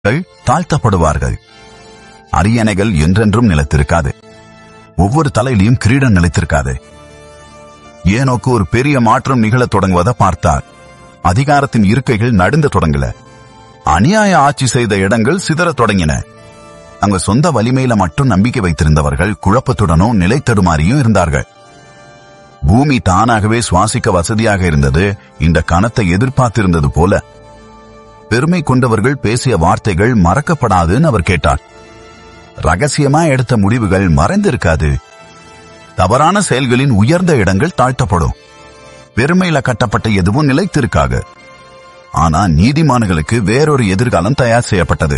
தாழ்த்தப்படுவார்கள் அரியணைகள் என்றென்றும் நிலைத்திருக்காது ஒவ்வொரு தலையிலையும் கிரீடம் நிலைத்திருக்காது ஏனோக்கு ஒரு பெரிய மாற்றம் நிகழத் தொடங்குவதை பார்த்தார் அதிகாரத்தின் இருக்கைகள் நடுங்க தொடங்கல அநியாய ஆட்சி செய்த இடங்கள் சிதறத் தொடங்கின அங்க சொந்த வலிமையில மட்டும் நம்பிக்கை வைத்திருந்தவர்கள் குழப்பத்துடனும் நிலை தடுமாறியும் இருந்தார்கள் பூமி தானாகவே சுவாசிக்க வசதியாக இருந்தது இந்த கணத்தை எதிர்பார்த்திருந்தது போல பெருமை கொண்டவர்கள் பேசிய வார்த்தைகள் மறக்கப்படாதுன்னு அவர் கேட்டார் ரகசியமா எடுத்த முடிவுகள் மறைந்திருக்காது தவறான செயல்களின் உயர்ந்த இடங்கள் தாழ்த்தப்படும் பெருமையில கட்டப்பட்ட எதுவும் நிலைத்திருக்காது ஆனா நீதிமான்களுக்கு வேறொரு எதிர்காலம் தயார் செய்யப்பட்டது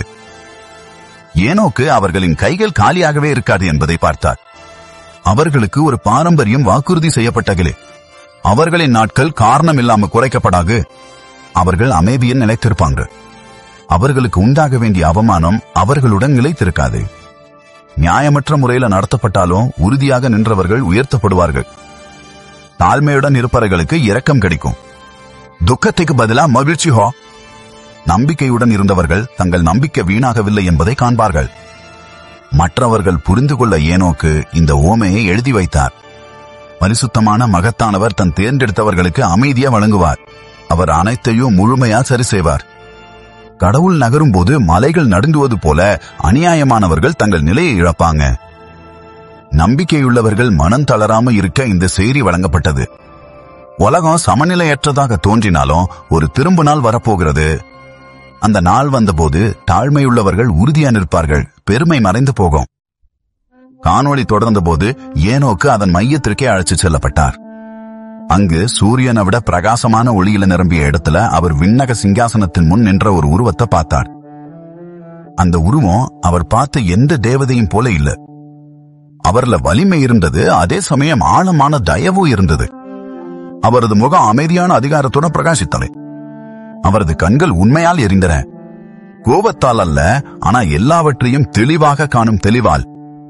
ஏனோக்கு அவர்களின் கைகள் காலியாகவே இருக்காது என்பதை பார்த்தார் அவர்களுக்கு ஒரு பாரம்பரியம் வாக்குறுதி செய்யப்பட்டகளே அவர்களின் நாட்கள் காரணம் இல்லாம குறைக்கப்படாது அவர்கள் அமைதியில் நிலைத்திருப்பாங்க அவர்களுக்கு உண்டாக வேண்டிய அவமானம் அவர்களுடன் நிலைத்திருக்காது நியாயமற்ற முறையில நடத்தப்பட்டாலும் உறுதியாக நின்றவர்கள் உயர்த்தப்படுவார்கள் தாழ்மையுடன் இருப்பவர்களுக்கு இரக்கம் கிடைக்கும் துக்கத்துக்கு பதிலா மகிழ்ச்சி ஹோ நம்பிக்கையுடன் இருந்தவர்கள் தங்கள் நம்பிக்கை வீணாகவில்லை என்பதை காண்பார்கள் மற்றவர்கள் புரிந்து கொள்ள ஏனோக்கு இந்த ஓமையை எழுதி வைத்தார் பரிசுத்தமான மகத்தானவர் தன் தேர்ந்தெடுத்தவர்களுக்கு அமைதியா வழங்குவார் அவர் அனைத்தையும் முழுமையா சரி செய்வார் கடவுள் நகரும் போது மலைகள் நடுங்குவது போல அநியாயமானவர்கள் தங்கள் நிலையை இழப்பாங்க நம்பிக்கையுள்ளவர்கள் மனம் தளராம இருக்க இந்த செய்தி வழங்கப்பட்டது உலகம் சமநிலையற்றதாக தோன்றினாலும் ஒரு திரும்ப நாள் வரப்போகிறது அந்த நாள் வந்தபோது தாழ்மையுள்ளவர்கள் உறுதியா நிற்பார்கள் பெருமை மறைந்து போகும் காணொளி தொடர்ந்தபோது ஏனோக்கு அதன் மையத்திற்கே அழைச்சு செல்லப்பட்டார் அங்கு சூரியனை விட பிரகாசமான ஒளியில நிரம்பிய இடத்துல அவர் விண்ணக சிங்காசனத்தின் முன் நின்ற ஒரு உருவத்தை பார்த்தார் அந்த உருவம் அவர் பார்த்த எந்த தேவதையும் போல இல்ல அவர்ல வலிமை இருந்தது அதே சமயம் ஆழமான தயவும் இருந்தது அவரது முகம் அமைதியான அதிகாரத்துடன் பிரகாசித்தலை அவரது கண்கள் உண்மையால் எரிந்தன கோபத்தால் அல்ல ஆனா எல்லாவற்றையும் தெளிவாக காணும் தெளிவால்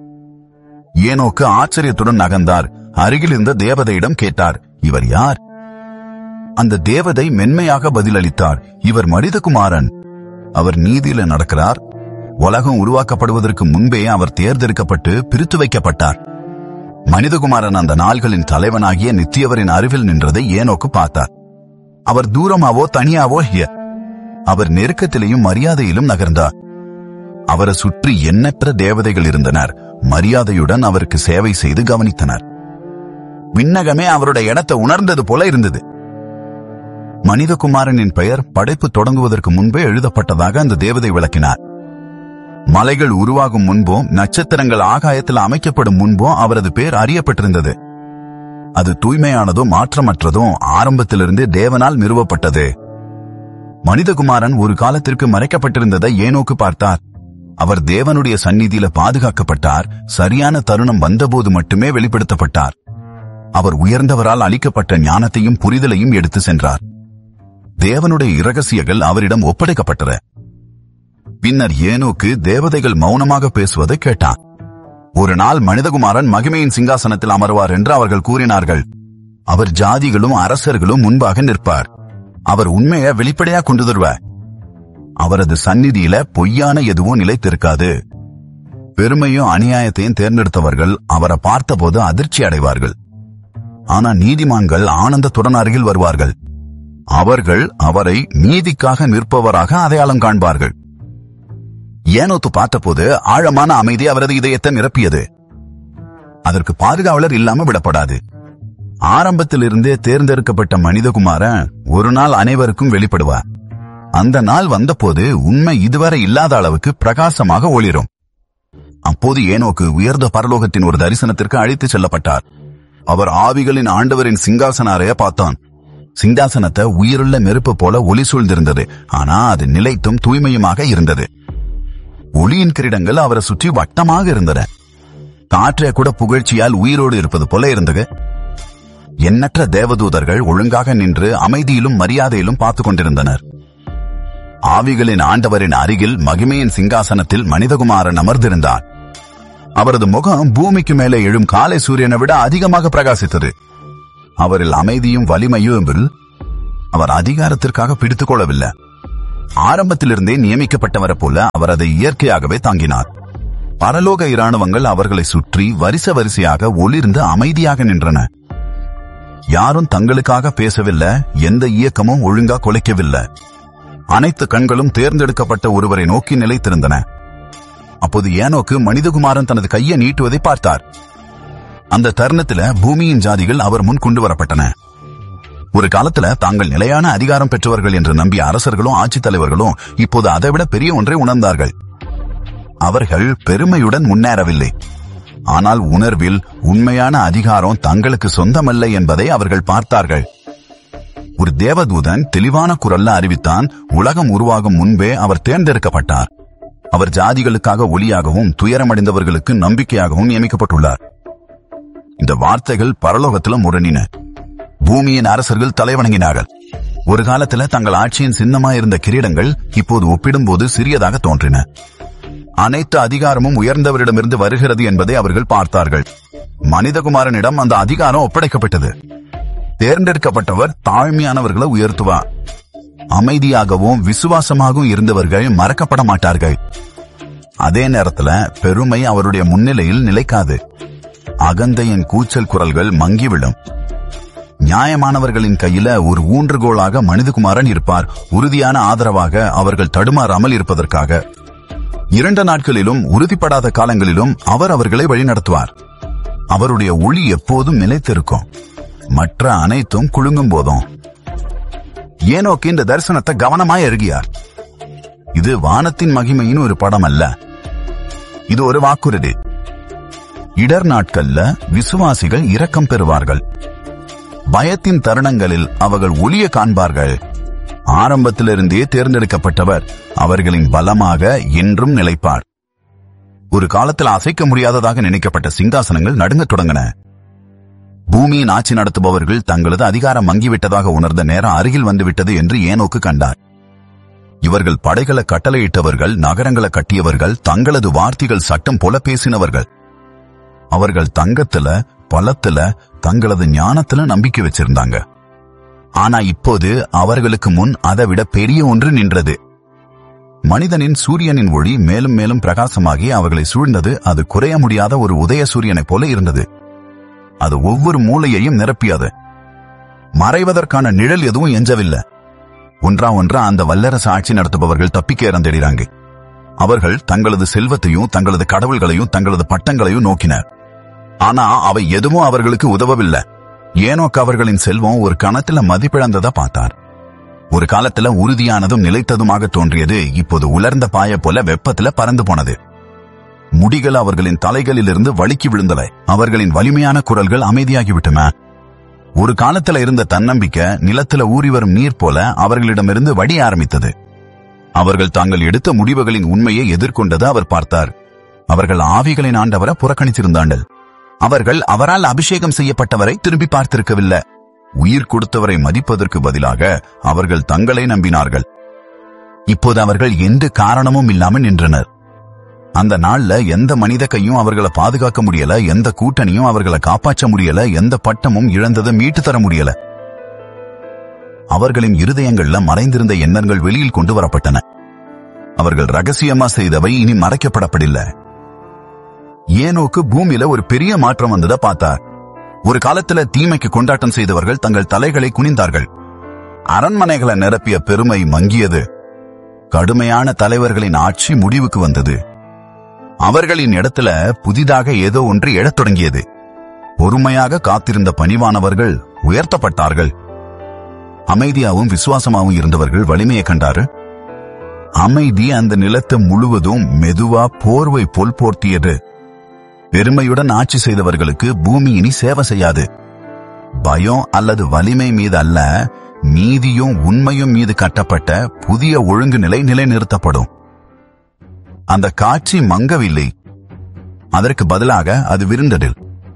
ஏனோக்கு ஆச்சரியத்துடன் நகர்ந்தார் அருகில் இருந்த தேவதையிடம் கேட்டார் இவர் யார் அந்த தேவதை மென்மையாக பதிலளித்தார் இவர் மனிதகுமாரன் அவர் நீதியில நடக்கிறார் உலகம் உருவாக்கப்படுவதற்கு முன்பே அவர் தேர்ந்தெடுக்கப்பட்டு பிரித்து வைக்கப்பட்டார் மனிதகுமாரன் அந்த நாள்களின் தலைவனாகிய நித்தியவரின் அருகில் நின்றதை ஏனோக்கு பார்த்தார் அவர் தூரமாவோ தனியாவோ இல்ல அவர் நெருக்கத்திலேயும் மரியாதையிலும் நகர்ந்தார் அவரை சுற்றி எண்ணற்ற தேவதைகள் இருந்தனர் மரியாதையுடன் அவருக்கு சேவை செய்து கவனித்தனர் விண்ணகமே அவருடைய இடத்தை உணர்ந்தது போல இருந்தது மனிதகுமாரனின் பெயர் படைப்பு தொடங்குவதற்கு முன்பே எழுதப்பட்டதாக அந்த தேவதை விளக்கினார் மலைகள் உருவாகும் முன்பும் நட்சத்திரங்கள் ஆகாயத்தில் அமைக்கப்படும் முன்பும் அவரது பேர் அறியப்பட்டிருந்தது அது தூய்மையானதும் மாற்றமற்றதும் ஆரம்பத்திலிருந்தே தேவனால் நிறுவப்பட்டது மனிதகுமாரன் ஒரு காலத்திற்கு மறைக்கப்பட்டிருந்ததை ஏனோக்கு பார்த்தார் அவர் தேவனுடைய சந்நிதியில பாதுகாக்கப்பட்டார் சரியான தருணம் வந்தபோது மட்டுமே வெளிப்படுத்தப்பட்டார் அவர் உயர்ந்தவரால் அளிக்கப்பட்ட ஞானத்தையும் புரிதலையும் எடுத்து சென்றார் தேவனுடைய இரகசியங்கள் அவரிடம் ஒப்படைக்கப்பட்டன பின்னர் ஏனோக்கு தேவதைகள் மௌனமாக பேசுவதை கேட்டான் ஒரு நாள் மனிதகுமாரன் மகிமையின் சிங்காசனத்தில் அமர்வார் என்று அவர்கள் கூறினார்கள் அவர் ஜாதிகளும் அரசர்களும் முன்பாக நிற்பார் அவர் உண்மையை வெளிப்படையா கொண்டு தருவார் அவரது சந்நிதியில பொய்யான எதுவும் நிலைத்திருக்காது பெருமையும் அநியாயத்தையும் தேர்ந்தெடுத்தவர்கள் அவரை பார்த்தபோது அதிர்ச்சி அடைவார்கள் ஆனா நீதிமான்கள் ஆனந்தத்துடன் அருகில் வருவார்கள் அவர்கள் அவரை நீதிக்காக நிற்பவராக அடையாளம் காண்பார்கள் ஏனோத்து பார்த்தபோது ஆழமான அமைதி அவரது இதயத்தை நிரப்பியது அதற்கு பாதுகாவலர் இல்லாம விடப்படாது ஆரம்பத்திலிருந்தே தேர்ந்தெடுக்கப்பட்ட மனிதகுமாரன் ஒரு நாள் அனைவருக்கும் வெளிப்படுவார் அந்த நாள் வந்தபோது உண்மை இதுவரை இல்லாத அளவுக்கு பிரகாசமாக ஒளிரும் அப்போது ஏனோக்கு உயர்ந்த பரலோகத்தின் ஒரு தரிசனத்திற்கு அழைத்துச் செல்லப்பட்டார் அவர் ஆவிகளின் ஆண்டவரின் சிங்காசன அறைய பார்த்தான் சிங்காசனத்தை உயிருள்ள நெருப்பு போல ஒளி சூழ்ந்திருந்தது ஆனா அது நிலைத்தும் தூய்மையுமாக இருந்தது ஒளியின் கிரீடங்கள் அவரை சுற்றி வட்டமாக இருந்தன காற்றை கூட புகழ்ச்சியால் உயிரோடு இருப்பது போல இருந்தது எண்ணற்ற தேவதூதர்கள் ஒழுங்காக நின்று அமைதியிலும் மரியாதையிலும் பார்த்துக் கொண்டிருந்தனர் ஆவிகளின் ஆண்டவரின் அருகில் மகிமையின் சிங்காசனத்தில் மனிதகுமாரன் அமர்ந்திருந்தார் அவரது முகம் பூமிக்கு மேலே எழும் காலை சூரியனை விட அதிகமாக பிரகாசித்தது அவரில் அமைதியும் வலிமையும் அவர் அதிகாரத்திற்காக பிடித்துக் கொள்ளவில்லை ஆரம்பத்திலிருந்தே நியமிக்கப்பட்டவரை போல அவர் அதை இயற்கையாகவே தாங்கினார் பரலோக இராணுவங்கள் அவர்களை சுற்றி வரிசை வரிசையாக ஒளிர்ந்து அமைதியாக நின்றன யாரும் தங்களுக்காக பேசவில்லை எந்த இயக்கமும் ஒழுங்கா கொலைக்கவில்லை அனைத்து கண்களும் தேர்ந்தெடுக்கப்பட்ட ஒருவரை நோக்கி நிலைத்திருந்தன அப்போது ஏனோக்கு மனிதகுமாரன் தனது கையை நீட்டுவதை பார்த்தார் அந்த தருணத்துல பூமியின் ஜாதிகள் அவர் முன் கொண்டு வரப்பட்டன ஒரு காலத்துல தாங்கள் நிலையான அதிகாரம் பெற்றவர்கள் என்று நம்பிய அரசர்களும் ஆட்சித் தலைவர்களும் இப்போது அதைவிட பெரிய ஒன்றை உணர்ந்தார்கள் அவர்கள் பெருமையுடன் முன்னேறவில்லை ஆனால் உணர்வில் உண்மையான அதிகாரம் தங்களுக்கு சொந்தமல்ல என்பதை அவர்கள் பார்த்தார்கள் ஒரு தேவதூதன் தெளிவான குரல்ல அறிவித்தான் உலகம் உருவாகும் முன்பே அவர் தேர்ந்தெடுக்கப்பட்டார் அவர் ஜாதிகளுக்காக ஒளியாகவும் துயரமடைந்தவர்களுக்கு நம்பிக்கையாகவும் நியமிக்கப்பட்டுள்ளார் இந்த வார்த்தைகள் பரலோகத்துல முரணின பூமியின் அரசர்கள் தலைவணங்கினார்கள் ஒரு காலத்துல தங்கள் ஆட்சியின் சின்னமா இருந்த கிரீடங்கள் இப்போது ஒப்பிடும்போது சிறியதாக தோன்றின அனைத்து அதிகாரமும் உயர்ந்தவரிடமிருந்து வருகிறது என்பதை அவர்கள் பார்த்தார்கள் மனிதகுமாரனிடம் அந்த அதிகாரம் ஒப்படைக்கப்பட்டது தேர்ந்தெடுக்கப்பட்டவர் தாழ்மையானவர்களை உயர்த்துவார் அமைதியாகவும் விசுவாசமாகவும் இருந்தவர்கள் மறக்கப்பட மாட்டார்கள் அதே நேரத்துல பெருமை அவருடைய முன்னிலையில் நிலைக்காது அகந்தையின் கூச்சல் குரல்கள் மங்கிவிடும் நியாயமானவர்களின் கையில ஒரு ஊன்றுகோலாக மனிதகுமாரன் இருப்பார் உறுதியான ஆதரவாக அவர்கள் தடுமாறாமல் இருப்பதற்காக இரண்டு நாட்களிலும் உறுதிப்படாத காலங்களிலும் அவர் அவர்களை வழிநடத்துவார் அவருடைய ஒளி எப்போதும் நிலைத்திருக்கும் மற்ற அனைத்தும் குலுங்கும் போதும் ஏனோக்கு இந்த தரிசனத்தை கவனமாய் எருகியார் இது வானத்தின் மகிமையின் ஒரு படம் அல்ல இது ஒரு வாக்குறுதி இடர் நாட்கள்ல விசுவாசிகள் இரக்கம் பெறுவார்கள் பயத்தின் தருணங்களில் அவர்கள் ஒளிய காண்பார்கள் ஆரம்பத்திலிருந்தே தேர்ந்தெடுக்கப்பட்டவர் அவர்களின் பலமாக என்றும் நிலைப்பார் ஒரு காலத்தில் அசைக்க முடியாததாக நினைக்கப்பட்ட சிங்காசனங்கள் நடுங்கத் தொடங்கின பூமியின் ஆட்சி நடத்துபவர்கள் தங்களது அதிகாரம் மங்கிவிட்டதாக உணர்ந்த நேரம் அருகில் வந்துவிட்டது என்று ஏனோக்கு கண்டார் இவர்கள் படைகளை கட்டளையிட்டவர்கள் நகரங்களை கட்டியவர்கள் தங்களது வார்த்தைகள் சட்டம் போல பேசினவர்கள் அவர்கள் தங்கத்துல பலத்துல தங்களது ஞானத்துல நம்பிக்கை வச்சிருந்தாங்க ஆனா இப்போது அவர்களுக்கு முன் அதை விட பெரிய ஒன்று நின்றது மனிதனின் சூரியனின் ஒளி மேலும் மேலும் பிரகாசமாகி அவர்களை சூழ்ந்தது அது குறைய முடியாத ஒரு உதய சூரியனைப் போல இருந்தது அது ஒவ்வொரு மூலையையும் நிரப்பியது மறைவதற்கான நிழல் எதுவும் எஞ்சவில்லை ஒன்றா ஒன்றா அந்த வல்லரசு ஆட்சி நடத்துபவர்கள் தப்பிக்க இறந்திடுறாங்க அவர்கள் தங்களது செல்வத்தையும் தங்களது கடவுள்களையும் தங்களது பட்டங்களையும் நோக்கினர் ஆனா அவை எதுவும் அவர்களுக்கு உதவவில்லை ஏனோக்கு அவர்களின் செல்வம் ஒரு கணத்துல மதிப்பிழந்ததா பார்த்தார் ஒரு காலத்துல உறுதியானதும் நிலைத்ததுமாக தோன்றியது இப்போது உலர்ந்த பாய போல வெப்பத்துல பறந்து போனது முடிகள் அவர்களின் தலைகளிலிருந்து வழுக்கி விழுந்தன அவர்களின் வலிமையான குரல்கள் அமைதியாகிவிட்டன ஒரு காலத்துல இருந்த தன்னம்பிக்கை நிலத்துல ஊறி வரும் நீர் போல அவர்களிடமிருந்து வடி ஆரம்பித்தது அவர்கள் தாங்கள் எடுத்த முடிவுகளின் உண்மையை எதிர்கொண்டது அவர் பார்த்தார் அவர்கள் ஆவிகளின் ஆண்டவரை புறக்கணித்திருந்தார்கள் அவர்கள் அவரால் அபிஷேகம் செய்யப்பட்டவரை திரும்பி பார்த்திருக்கவில்லை உயிர் கொடுத்தவரை மதிப்பதற்கு பதிலாக அவர்கள் தங்களை நம்பினார்கள் இப்போது அவர்கள் எந்த காரணமும் இல்லாமல் நின்றனர் அந்த நாள்ல எந்த மனித கையும் அவர்களை பாதுகாக்க முடியல எந்த கூட்டணியும் அவர்களை காப்பாற்ற முடியல எந்த பட்டமும் இழந்ததை மீட்டு தர முடியல அவர்களின் இருதயங்கள்ல மறைந்திருந்த எண்ணங்கள் வெளியில் கொண்டு வரப்பட்டன அவர்கள் ரகசியமா செய்தவை இனி மறைக்கப்படப்படில்லை ஏனோக்கு பூமியில ஒரு பெரிய மாற்றம் வந்ததை பார்த்தார் ஒரு காலத்துல தீமைக்கு கொண்டாட்டம் செய்தவர்கள் தங்கள் தலைகளை குனிந்தார்கள் அரண்மனைகளை நிரப்பிய பெருமை மங்கியது கடுமையான தலைவர்களின் ஆட்சி முடிவுக்கு வந்தது அவர்களின் இடத்துல புதிதாக ஏதோ ஒன்று எழத் தொடங்கியது பொறுமையாக காத்திருந்த பணிவானவர்கள் உயர்த்தப்பட்டார்கள் அமைதியாவும் விசுவாசமாவும் இருந்தவர்கள் வலிமையை கண்டாரு அமைதி அந்த நிலத்தை முழுவதும் மெதுவா போர்வை போல் போர்த்தியது பெருமையுடன் ஆட்சி செய்தவர்களுக்கு பூமி இனி சேவை செய்யாது பயம் அல்லது வலிமை மீது அல்ல நீதியும் உண்மையும் மீது கட்டப்பட்ட புதிய ஒழுங்கு நிலை நிலைநிறுத்தப்படும் அந்த காட்சி மங்கவில்லை அதற்கு பதிலாக அது விருந்தது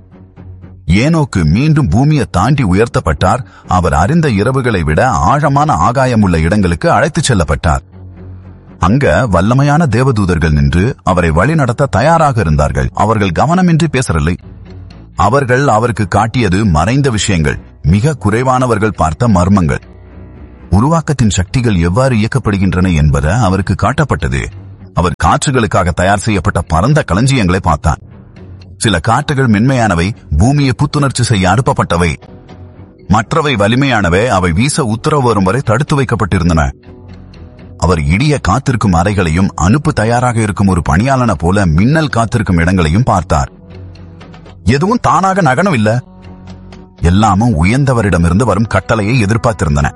ஏனோக்கு மீண்டும் பூமியை தாண்டி உயர்த்தப்பட்டார் அவர் அறிந்த இரவுகளை விட ஆழமான ஆகாயமுள்ள இடங்களுக்கு அழைத்துச் செல்லப்பட்டார் அங்க வல்லமையான தேவதூதர்கள் நின்று அவரை வழிநடத்த தயாராக இருந்தார்கள் அவர்கள் கவனமின்றி பேசவில்லை அவர்கள் அவருக்கு காட்டியது மறைந்த விஷயங்கள் மிக குறைவானவர்கள் பார்த்த மர்மங்கள் உருவாக்கத்தின் சக்திகள் எவ்வாறு இயக்கப்படுகின்றன என்பது அவருக்கு காட்டப்பட்டது அவர் காற்றுகளுக்காக தயார் செய்யப்பட்ட பரந்த களஞ்சியங்களை பார்த்தார் சில காற்றுகள் மென்மையானவை பூமியை புத்துணர்ச்சி செய்ய அனுப்பப்பட்டவை மற்றவை வலிமையானவை அவை வீச உத்தரவு வரும் வரை தடுத்து வைக்கப்பட்டிருந்தன அவர் இடிய காத்திருக்கும் அறைகளையும் அனுப்பு தயாராக இருக்கும் ஒரு பணியாளன போல மின்னல் காத்திருக்கும் இடங்களையும் பார்த்தார் எதுவும் தானாக நகனம் இல்ல எல்லாமும் உயர்ந்தவரிடமிருந்து வரும் கட்டளையை எதிர்பார்த்திருந்தன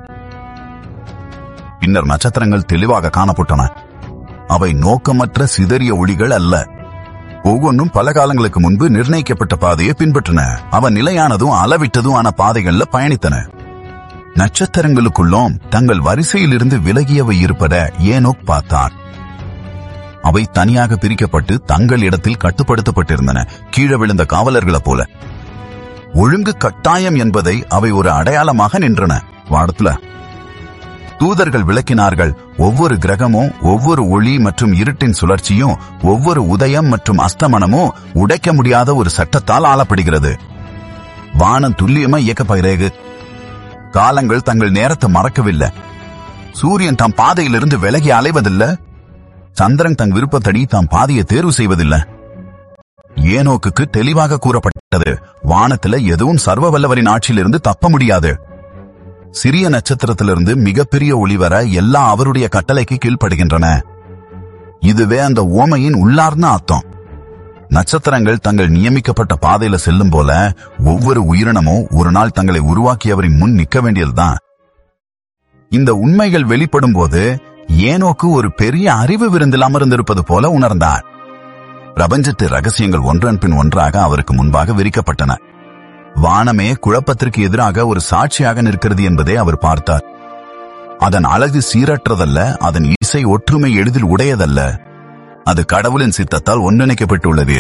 பின்னர் நட்சத்திரங்கள் தெளிவாக காணப்பட்டன அவை நோக்கமற்ற சிதறிய ஒளிகள் அல்ல ஒவ்வொன்றும் பல காலங்களுக்கு முன்பு நிர்ணயிக்கப்பட்ட பாதையை பின்பற்றின அவன் நிலையானதும் அளவிட்டதும் ஆன பாதைகள்ல பயணித்தன நட்சத்திரங்களுக்குள்ளும் தங்கள் வரிசையிலிருந்து விலகியவை இருப்பத ஏனோக் பார்த்தார் அவை தனியாக பிரிக்கப்பட்டு தங்கள் இடத்தில் கட்டுப்படுத்தப்பட்டிருந்தன கீழே விழுந்த காவலர்களைப் போல ஒழுங்கு கட்டாயம் என்பதை அவை ஒரு அடையாளமாக நின்றன வாடத்துல தூதர்கள் விளக்கினார்கள் ஒவ்வொரு கிரகமும் ஒவ்வொரு ஒளி மற்றும் இருட்டின் சுழற்சியும் ஒவ்வொரு உதயம் மற்றும் அஸ்தமனமும் உடைக்க முடியாத ஒரு சட்டத்தால் ஆளப்படுகிறது வானம் துல்லியமா இயக்கப்படுகிறது காலங்கள் தங்கள் நேரத்தை மறக்கவில்லை சூரியன் தம் பாதையிலிருந்து விலகி அலைவதில்லை சந்திரன் தன் விருப்பத்தடி தாம் பாதையை தேர்வு செய்வதில்லை ஏனோக்குக்கு தெளிவாக கூறப்பட்டது வானத்துல எதுவும் சர்வ வல்லவரின் ஆட்சியிலிருந்து தப்ப முடியாது சிறிய நட்சத்திரத்திலிருந்து மிகப்பெரிய ஒளி வர எல்லாம் அவருடைய கட்டளைக்கு கீழ்ப்படுகின்றன இதுவே அந்த ஓமையின் உள்ளார்ந்த அர்த்தம் நட்சத்திரங்கள் தங்கள் நியமிக்கப்பட்ட பாதையில செல்லும் போல ஒவ்வொரு உயிரினமும் ஒரு நாள் தங்களை உருவாக்கியவரின் முன் நிற்க வேண்டியதுதான் இந்த உண்மைகள் வெளிப்படும் போது ஏனோக்கு ஒரு பெரிய அறிவு விருந்தில் அமர்ந்திருப்பது போல உணர்ந்தார் பிரபஞ்சத்து ரகசியங்கள் ஒன்றன் பின் ஒன்றாக அவருக்கு முன்பாக விரிக்கப்பட்டன வானமே குழப்பத்திற்கு எதிராக ஒரு சாட்சியாக நிற்கிறது என்பதை அவர் பார்த்தார் அதன் அழகு சீரற்றதல்ல அதன் இசை ஒற்றுமை எளிதில் உடையதல்ல அது கடவுளின் சித்தத்தால் ஒன்றிணைக்கப்பட்டுள்ளது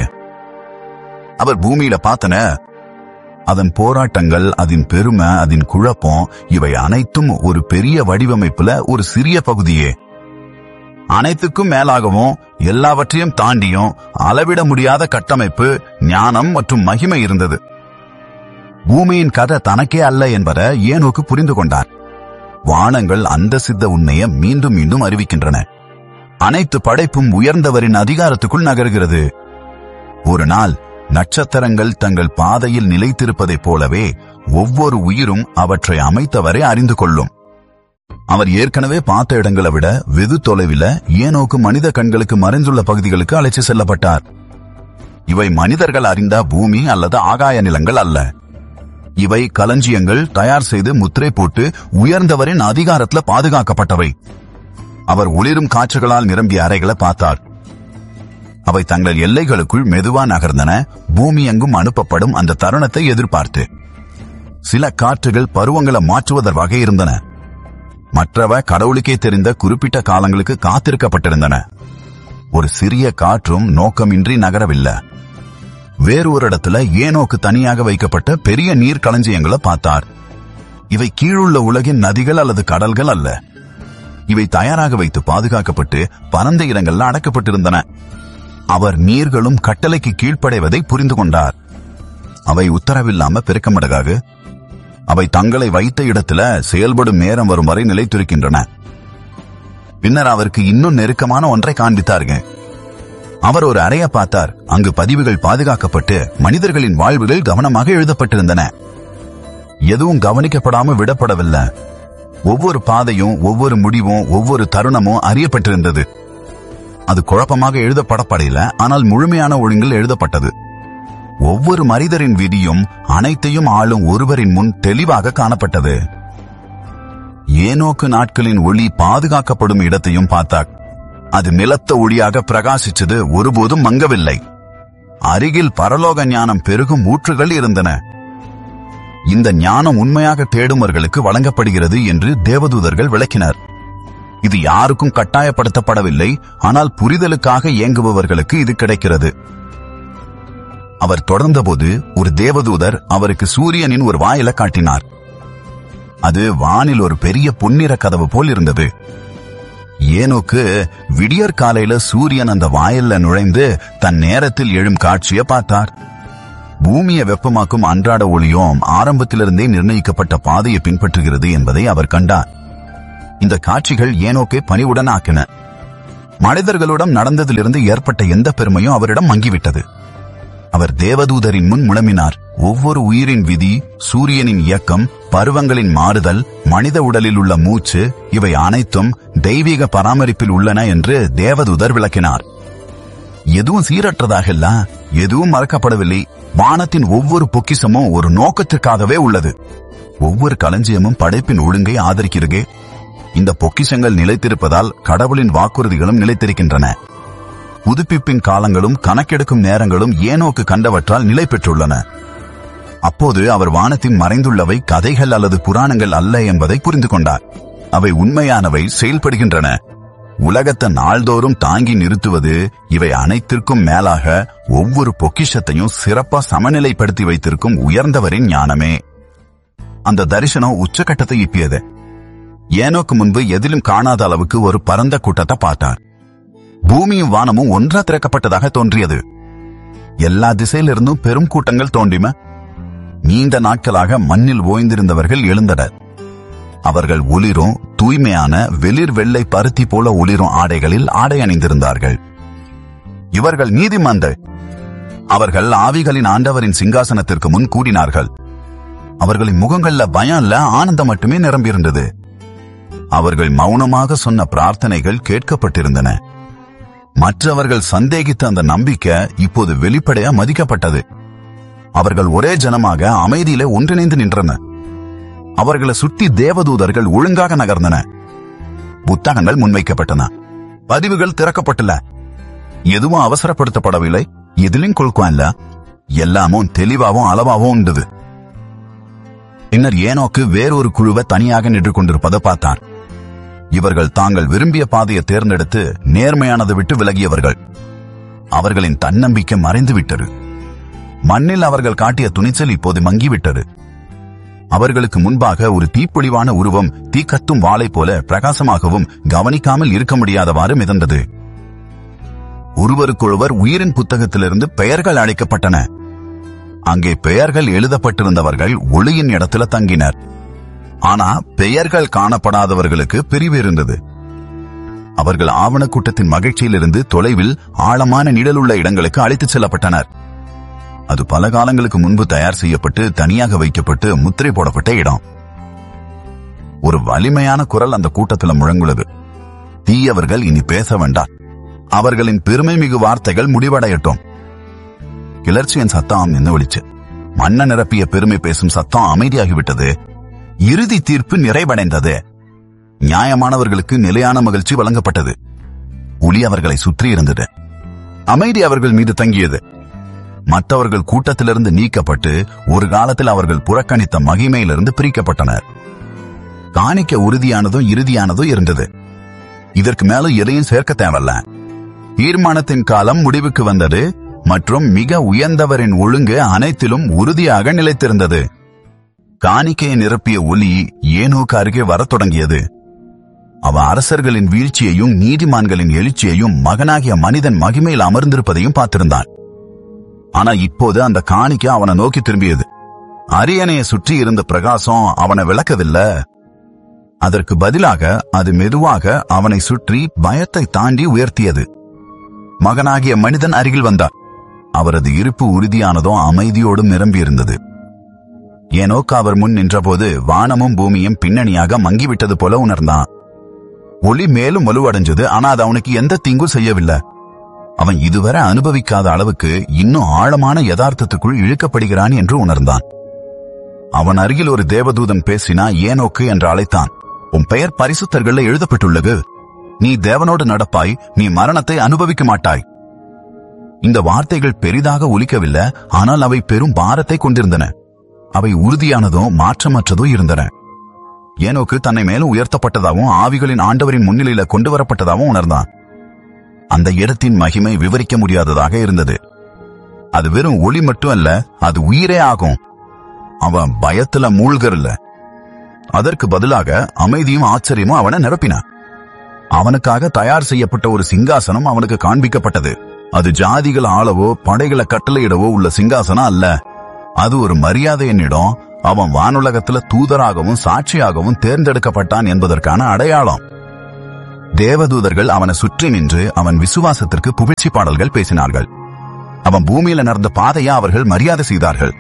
அவர் பூமியில பார்த்தன அதன் போராட்டங்கள் அதன் பெருமை அதன் குழப்பம் இவை அனைத்தும் ஒரு பெரிய வடிவமைப்புல ஒரு சிறிய பகுதியே அனைத்துக்கும் மேலாகவும் எல்லாவற்றையும் தாண்டியும் அளவிட முடியாத கட்டமைப்பு ஞானம் மற்றும் மகிமை இருந்தது பூமியின் கதை தனக்கே அல்ல என்பதை ஏனோக்கு புரிந்து கொண்டார் வானங்கள் அந்த சித்த உண்மையை மீண்டும் மீண்டும் அறிவிக்கின்றன அனைத்து படைப்பும் உயர்ந்தவரின் அதிகாரத்துக்குள் நகர்கிறது ஒரு நாள் நட்சத்திரங்கள் தங்கள் பாதையில் நிலைத்திருப்பதைப் போலவே ஒவ்வொரு உயிரும் அவற்றை அமைத்தவரை அறிந்து கொள்ளும் அவர் ஏற்கனவே பார்த்த இடங்களை விட வெகு தொலைவில் ஏனோக்கு மனித கண்களுக்கு மறைந்துள்ள பகுதிகளுக்கு அழைத்து செல்லப்பட்டார் இவை மனிதர்கள் அறிந்த பூமி அல்லது ஆகாய நிலங்கள் அல்ல இவை களஞ்சியங்கள் தயார் செய்து முத்திரை போட்டு உயர்ந்தவரின் அதிகாரத்துல பாதுகாக்கப்பட்டவை அவர் ஒளிரும் காற்றுகளால் நிரம்பிய அறைகளை பார்த்தார் அவை தங்கள் எல்லைகளுக்குள் மெதுவா நகர்ந்தன பூமி எங்கும் அனுப்பப்படும் அந்த தருணத்தை எதிர்பார்த்து சில காற்றுகள் பருவங்களை மாற்றுவதற் வகை இருந்தன மற்றவ கடவுளுக்கே தெரிந்த குறிப்பிட்ட காலங்களுக்கு காத்திருக்கப்பட்டிருந்தன ஒரு சிறிய காற்றும் நோக்கமின்றி நகரவில்லை வேறு ஒரு இடத்துல ஏனோக்கு தனியாக வைக்கப்பட்ட பெரிய நீர் களஞ்சியங்களை பார்த்தார் இவை கீழுள்ள உலகின் நதிகள் அல்லது கடல்கள் அல்ல இவை தயாராக வைத்து பாதுகாக்கப்பட்டு பரந்த இடங்கள்ல அடக்கப்பட்டிருந்தன அவர் நீர்களும் கட்டளைக்கு கீழ்ப்படைவதை புரிந்து கொண்டார் அவை உத்தரவில்லாம பெருக்கமடகாக அவை தங்களை வைத்த இடத்துல செயல்படும் நேரம் வரும் வரை நிலைத்திருக்கின்றன பின்னர் அவருக்கு இன்னும் நெருக்கமான ஒன்றை காண்பித்தார்கள் அவர் ஒரு அறைய பார்த்தார் அங்கு பதிவுகள் பாதுகாக்கப்பட்டு மனிதர்களின் வாழ்வுகள் கவனமாக எழுதப்பட்டிருந்தன எதுவும் கவனிக்கப்படாம விடப்படவில்லை ஒவ்வொரு பாதையும் ஒவ்வொரு முடிவும் ஒவ்வொரு தருணமும் அறியப்பட்டிருந்தது அது குழப்பமாக எழுதப்படப்படையில ஆனால் முழுமையான ஒழுங்கில் எழுதப்பட்டது ஒவ்வொரு மனிதரின் விதியும் அனைத்தையும் ஆளும் ஒருவரின் முன் தெளிவாக காணப்பட்டது ஏனோக்கு நாட்களின் ஒளி பாதுகாக்கப்படும் இடத்தையும் பார்த்தார் அது நிலத்த ஒளியாக பிரகாசிச்சது ஒருபோதும் மங்கவில்லை அருகில் பரலோக ஞானம் பெருகும் ஊற்றுகள் இருந்தன இந்த ஞானம் உண்மையாக தேடுமர்களுக்கு வழங்கப்படுகிறது என்று தேவதூதர்கள் விளக்கினர் இது யாருக்கும் கட்டாயப்படுத்தப்படவில்லை ஆனால் புரிதலுக்காக இயங்குபவர்களுக்கு இது கிடைக்கிறது அவர் தொடர்ந்தபோது ஒரு தேவதூதர் அவருக்கு சூரியனின் ஒரு வாயில காட்டினார் அது வானில் ஒரு பெரிய பொன்னிற கதவு போல் இருந்தது ஏனோக்கு விடியற் காலையில சூரியன் அந்த வாயில்ல நுழைந்து தன் நேரத்தில் எழும் காட்சியை பார்த்தார் பூமியை வெப்பமாக்கும் அன்றாட ஒளியும் ஆரம்பத்திலிருந்தே நிர்ணயிக்கப்பட்ட பாதையை பின்பற்றுகிறது என்பதை அவர் கண்டார் இந்த காட்சிகள் ஏனோக்கை பணிவுடன் ஆக்கின மனிதர்களுடன் நடந்ததிலிருந்து ஏற்பட்ட எந்த பெருமையும் அவரிடம் மங்கிவிட்டது அவர் தேவதூதரின் முன் முழமினார் ஒவ்வொரு உயிரின் விதி சூரியனின் இயக்கம் பருவங்களின் மாறுதல் மனித உடலில் உள்ள மூச்சு இவை அனைத்தும் தெய்வீக பராமரிப்பில் உள்ளன என்று தேவதூதர் விளக்கினார் எதுவும் சீரற்றதாக இல்ல எதுவும் மறக்கப்படவில்லை வானத்தின் ஒவ்வொரு பொக்கிசமும் ஒரு நோக்கத்திற்காகவே உள்ளது ஒவ்வொரு களஞ்சியமும் படைப்பின் ஒழுங்கை ஆதரிக்கிறது இந்த பொக்கிஷங்கள் நிலைத்திருப்பதால் கடவுளின் வாக்குறுதிகளும் நிலைத்திருக்கின்றன புதுப்பிப்பின் காலங்களும் கணக்கெடுக்கும் நேரங்களும் ஏனோக்கு கண்டவற்றால் நிலை பெற்றுள்ளன அப்போது அவர் வானத்தின் மறைந்துள்ளவை கதைகள் அல்லது புராணங்கள் அல்ல என்பதை புரிந்து கொண்டார் அவை உண்மையானவை செயல்படுகின்றன உலகத்தை நாள்தோறும் தாங்கி நிறுத்துவது இவை அனைத்திற்கும் மேலாக ஒவ்வொரு பொக்கிஷத்தையும் சிறப்பா சமநிலைப்படுத்தி வைத்திருக்கும் உயர்ந்தவரின் ஞானமே அந்த தரிசனம் உச்சகட்டத்தை இப்பியது ஏனோக்கு முன்பு எதிலும் காணாத அளவுக்கு ஒரு பரந்த கூட்டத்தை பார்த்தார் பூமியும் வானமும் ஒன்றா திறக்கப்பட்டதாக தோன்றியது எல்லா திசையிலிருந்தும் பெரும் கூட்டங்கள் தோன்றின நீண்ட நாட்களாக மண்ணில் ஓய்ந்திருந்தவர்கள் எழுந்தனர் அவர்கள் ஒளிரும் தூய்மையான வெளிர் வெள்ளை பருத்தி போல ஒளிரும் ஆடைகளில் ஆடை அணிந்திருந்தார்கள் இவர்கள் நீதிமன்கள் அவர்கள் ஆவிகளின் ஆண்டவரின் சிங்காசனத்திற்கு முன் கூடினார்கள் அவர்களின் முகங்கள்ல பயம் இல்ல ஆனந்தம் மட்டுமே நிரம்பியிருந்தது அவர்கள் மௌனமாக சொன்ன பிரார்த்தனைகள் கேட்கப்பட்டிருந்தன மற்றவர்கள் சந்தேகித்த அந்த நம்பிக்கை இப்போது வெளிப்படையா மதிக்கப்பட்டது அவர்கள் ஒரே ஜனமாக அமைதியிலே ஒன்றிணைந்து நின்றனர் அவர்களை சுற்றி தேவதூதர்கள் ஒழுங்காக நகர்ந்தன புத்தகங்கள் முன்வைக்கப்பட்டன பதிவுகள் திறக்கப்பட்டன எதுவும் அவசரப்படுத்தப்படவில்லை எதிலும் கொள்குவா இல்ல எல்லாமும் தெளிவாவும் அளவாவும் உண்டது பின்னர் ஏனோக்கு வேறொரு குழுவை தனியாக நின்று கொண்டிருப்பதை பார்த்தார் இவர்கள் தாங்கள் விரும்பிய பாதையை தேர்ந்தெடுத்து நேர்மையானதை விட்டு விலகியவர்கள் அவர்களின் தன்னம்பிக்கை மறைந்து விட்டது மண்ணில் அவர்கள் காட்டிய துணிச்சல் இப்போது மங்கிவிட்டது அவர்களுக்கு முன்பாக ஒரு தீப்பொழிவான உருவம் தீக்கத்தும் வாளை போல பிரகாசமாகவும் கவனிக்காமல் இருக்க முடியாதவாறு மிதந்தது ஒருவருக்கொருவர் உயிரின் புத்தகத்திலிருந்து பெயர்கள் அழைக்கப்பட்டன அங்கே பெயர்கள் எழுதப்பட்டிருந்தவர்கள் ஒளியின் இடத்துல தங்கினர் ஆனா பெயர்கள் காணப்படாதவர்களுக்கு பிரிவு இருந்தது அவர்கள் ஆவணக்கூட்டத்தின் மகிழ்ச்சியிலிருந்து தொலைவில் ஆழமான நிழலுள்ள இடங்களுக்கு அழைத்துச் செல்லப்பட்டனர் அது பல காலங்களுக்கு முன்பு தயார் செய்யப்பட்டு தனியாக வைக்கப்பட்டு முத்திரை போடப்பட்ட இடம் ஒரு வலிமையான குரல் அந்த கூட்டத்தில் முழங்குள்ளது தீயவர்கள் இனி பேச வேண்டாம் அவர்களின் பெருமை மிகு வார்த்தைகள் முடிவடையட்டும் கிளர்ச்சியின் சத்தம் நின்று ஒழிச்சு மண்ண நிரப்பிய பெருமை பேசும் சத்தம் அமைதியாகிவிட்டது இறுதி தீர்ப்பு நிறைவடைந்தது நியாயமானவர்களுக்கு நிலையான மகிழ்ச்சி வழங்கப்பட்டது ஒளி அவர்களை சுற்றி இருந்தது அமைதி அவர்கள் மீது தங்கியது மற்றவர்கள் கூட்டத்திலிருந்து நீக்கப்பட்டு ஒரு காலத்தில் அவர்கள் புறக்கணித்த மகிமையிலிருந்து பிரிக்கப்பட்டனர் காணிக்க உறுதியானதும் இறுதியானதும் இருந்தது இதற்கு மேலும் எதையும் சேர்க்க தேவையில்ல தீர்மானத்தின் காலம் முடிவுக்கு வந்தது மற்றும் மிக உயர்ந்தவரின் ஒழுங்கு அனைத்திலும் உறுதியாக நிலைத்திருந்தது காணிக்கையை நிரப்பிய ஒளி ஏனோக்கு அருகே வரத் தொடங்கியது அவன் அரசர்களின் வீழ்ச்சியையும் நீதிமான்களின் எழுச்சியையும் மகனாகிய மனிதன் மகிமையில் அமர்ந்திருப்பதையும் பார்த்திருந்தான் ஆனா இப்போது அந்த காணிக்கை அவனை நோக்கி திரும்பியது அரியணையை சுற்றி இருந்த பிரகாசம் அவனை விளக்கவில்லை அதற்கு பதிலாக அது மெதுவாக அவனை சுற்றி பயத்தை தாண்டி உயர்த்தியது மகனாகிய மனிதன் அருகில் வந்தார் அவரது இருப்பு உறுதியானதும் அமைதியோடும் நிரம்பியிருந்தது ஏனோக்கு அவர் முன் நின்றபோது வானமும் பூமியும் பின்னணியாக மங்கிவிட்டது போல உணர்ந்தான் ஒளி மேலும் வலுவடைஞ்சது ஆனா அது அவனுக்கு எந்த தீங்கும் செய்யவில்லை அவன் இதுவரை அனுபவிக்காத அளவுக்கு இன்னும் ஆழமான யதார்த்தத்துக்குள் இழுக்கப்படுகிறான் என்று உணர்ந்தான் அவன் அருகில் ஒரு தேவதூதன் பேசினா ஏனோக்கு என்று அழைத்தான் உன் பெயர் பரிசுத்தர்கள்ல எழுதப்பட்டுள்ளது நீ தேவனோடு நடப்பாய் நீ மரணத்தை அனுபவிக்க மாட்டாய் இந்த வார்த்தைகள் பெரிதாக ஒலிக்கவில்லை ஆனால் அவை பெரும் பாரத்தை கொண்டிருந்தன அவை உறுதியானதும் மாற்றமற்றதும் இருந்தன ஏனோக்கு தன்னை மேலும் உயர்த்தப்பட்டதாகவும் ஆவிகளின் ஆண்டவரின் முன்னிலையில கொண்டு வரப்பட்டதாகவும் உணர்ந்தான் அந்த இடத்தின் மகிமை விவரிக்க முடியாததாக இருந்தது அது வெறும் ஒளி மட்டும் அல்ல அது உயிரே ஆகும் அவன் பயத்துல மூழ்கறல அதற்கு பதிலாக அமைதியும் ஆச்சரியமும் அவனை நிரப்பினான் அவனுக்காக தயார் செய்யப்பட்ட ஒரு சிங்காசனம் அவனுக்கு காண்பிக்கப்பட்டது அது ஜாதிகள் ஆளவோ படைகளை கட்டளையிடவோ உள்ள சிங்காசனம் அல்ல அது ஒரு மரியாதையின் இடம் அவன் வானுலகத்துல தூதராகவும் சாட்சியாகவும் தேர்ந்தெடுக்கப்பட்டான் என்பதற்கான அடையாளம் தேவதூதர்கள் அவனை சுற்றி நின்று அவன் விசுவாசத்திற்கு புகழ்ச்சி பாடல்கள் பேசினார்கள் அவன் பூமியில நடந்த பாதையா அவர்கள் மரியாதை செய்தார்கள்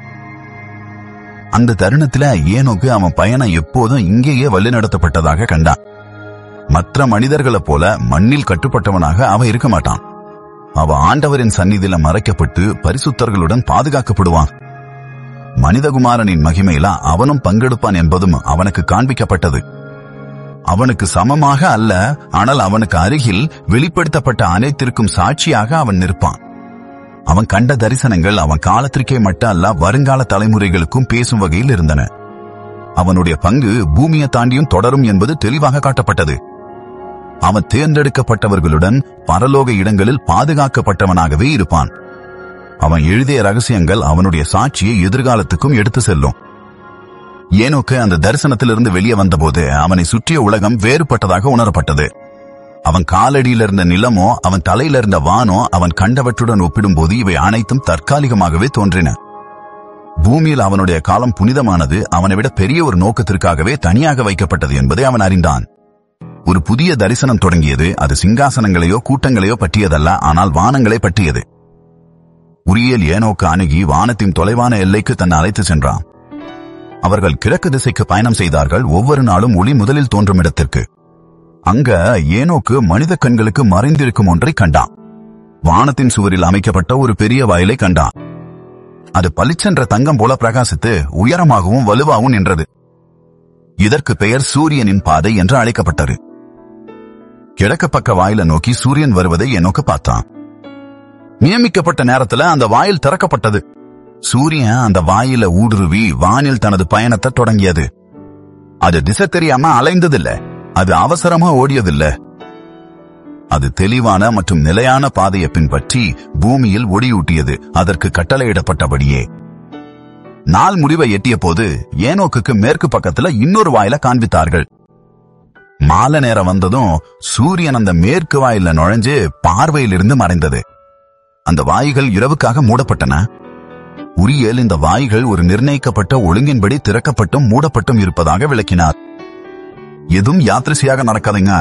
அந்த தருணத்துல ஏனோக்கு அவன் பயணம் எப்போதும் இங்கேயே வழிநடத்தப்பட்டதாக கண்டான் மற்ற மனிதர்களைப் போல மண்ணில் கட்டுப்பட்டவனாக அவன் இருக்க மாட்டான் அவன் ஆண்டவரின் சந்நிதியில மறைக்கப்பட்டு பரிசுத்தர்களுடன் பாதுகாக்கப்படுவான் மனிதகுமாரனின் மகிமையில அவனும் பங்கெடுப்பான் என்பதும் அவனுக்கு காண்பிக்கப்பட்டது அவனுக்கு சமமாக அல்ல ஆனால் அவனுக்கு அருகில் வெளிப்படுத்தப்பட்ட அனைத்திற்கும் சாட்சியாக அவன் நிற்பான் அவன் கண்ட தரிசனங்கள் அவன் காலத்திற்கே மட்டும் அல்ல வருங்கால தலைமுறைகளுக்கும் பேசும் வகையில் இருந்தன அவனுடைய பங்கு பூமியை தாண்டியும் தொடரும் என்பது தெளிவாக காட்டப்பட்டது அவன் தேர்ந்தெடுக்கப்பட்டவர்களுடன் பரலோக இடங்களில் பாதுகாக்கப்பட்டவனாகவே இருப்பான் அவன் எழுதிய ரகசியங்கள் அவனுடைய சாட்சியை எதிர்காலத்துக்கும் எடுத்து செல்லும் ஏனோக்கு அந்த தரிசனத்திலிருந்து வெளியே வந்தபோது அவனை சுற்றிய உலகம் வேறுபட்டதாக உணரப்பட்டது அவன் காலடியில் இருந்த நிலமோ அவன் தலையில இருந்த வானோ அவன் கண்டவற்றுடன் ஒப்பிடும்போது இவை அனைத்தும் தற்காலிகமாகவே தோன்றின பூமியில் அவனுடைய காலம் புனிதமானது அவனை விட பெரிய ஒரு நோக்கத்திற்காகவே தனியாக வைக்கப்பட்டது என்பதை அவன் அறிந்தான் ஒரு புதிய தரிசனம் தொடங்கியது அது சிங்காசனங்களையோ கூட்டங்களையோ பற்றியதல்ல ஆனால் வானங்களை பற்றியது உரியல் ஏனோக்கு அணுகி வானத்தின் தொலைவான எல்லைக்கு தன்னை அழைத்து சென்றான் அவர்கள் கிழக்கு திசைக்கு பயணம் செய்தார்கள் ஒவ்வொரு நாளும் ஒளி முதலில் தோன்றும் இடத்திற்கு அங்க ஏனோக்கு மனித கண்களுக்கு மறைந்திருக்கும் ஒன்றை கண்டான் வானத்தின் சுவரில் அமைக்கப்பட்ட ஒரு பெரிய வயலை கண்டான் அது பளிச்சென்ற தங்கம் போல பிரகாசித்து உயரமாகவும் வலுவாகவும் நின்றது இதற்கு பெயர் சூரியனின் பாதை என்று அழைக்கப்பட்டது கிழக்கு பக்க வாயில நோக்கி சூரியன் வருவதை என்னோக்கு பார்த்தான் நியமிக்கப்பட்ட நேரத்துல அந்த வாயில் திறக்கப்பட்டது சூரியன் அந்த வாயில ஊடுருவி வானில் தனது பயணத்தை தொடங்கியது அது திசை தெரியாம அலைந்ததில்ல அது அவசரமா ஓடியதில்ல அது தெளிவான மற்றும் நிலையான பாதையை பின்பற்றி பூமியில் ஒளியூட்டியது அதற்கு கட்டளையிடப்பட்டபடியே நாள் முடிவை எட்டிய போது ஏனோக்குக்கு மேற்கு பக்கத்துல இன்னொரு வாயில காண்பித்தார்கள் மாலை நேரம் வந்ததும் சூரியன் அந்த மேற்கு வாயில நுழைஞ்சு பார்வையிலிருந்து மறைந்தது அந்த வாய்கள் இரவுக்காக மூடப்பட்டன உரியல் இந்த வாய்கள் ஒரு நிர்ணயிக்கப்பட்ட ஒழுங்கின்படி திறக்கப்பட்டும் மூடப்பட்டும் இருப்பதாக விளக்கினார் எதுவும் யாத்திரைசியாக நடக்காதுங்க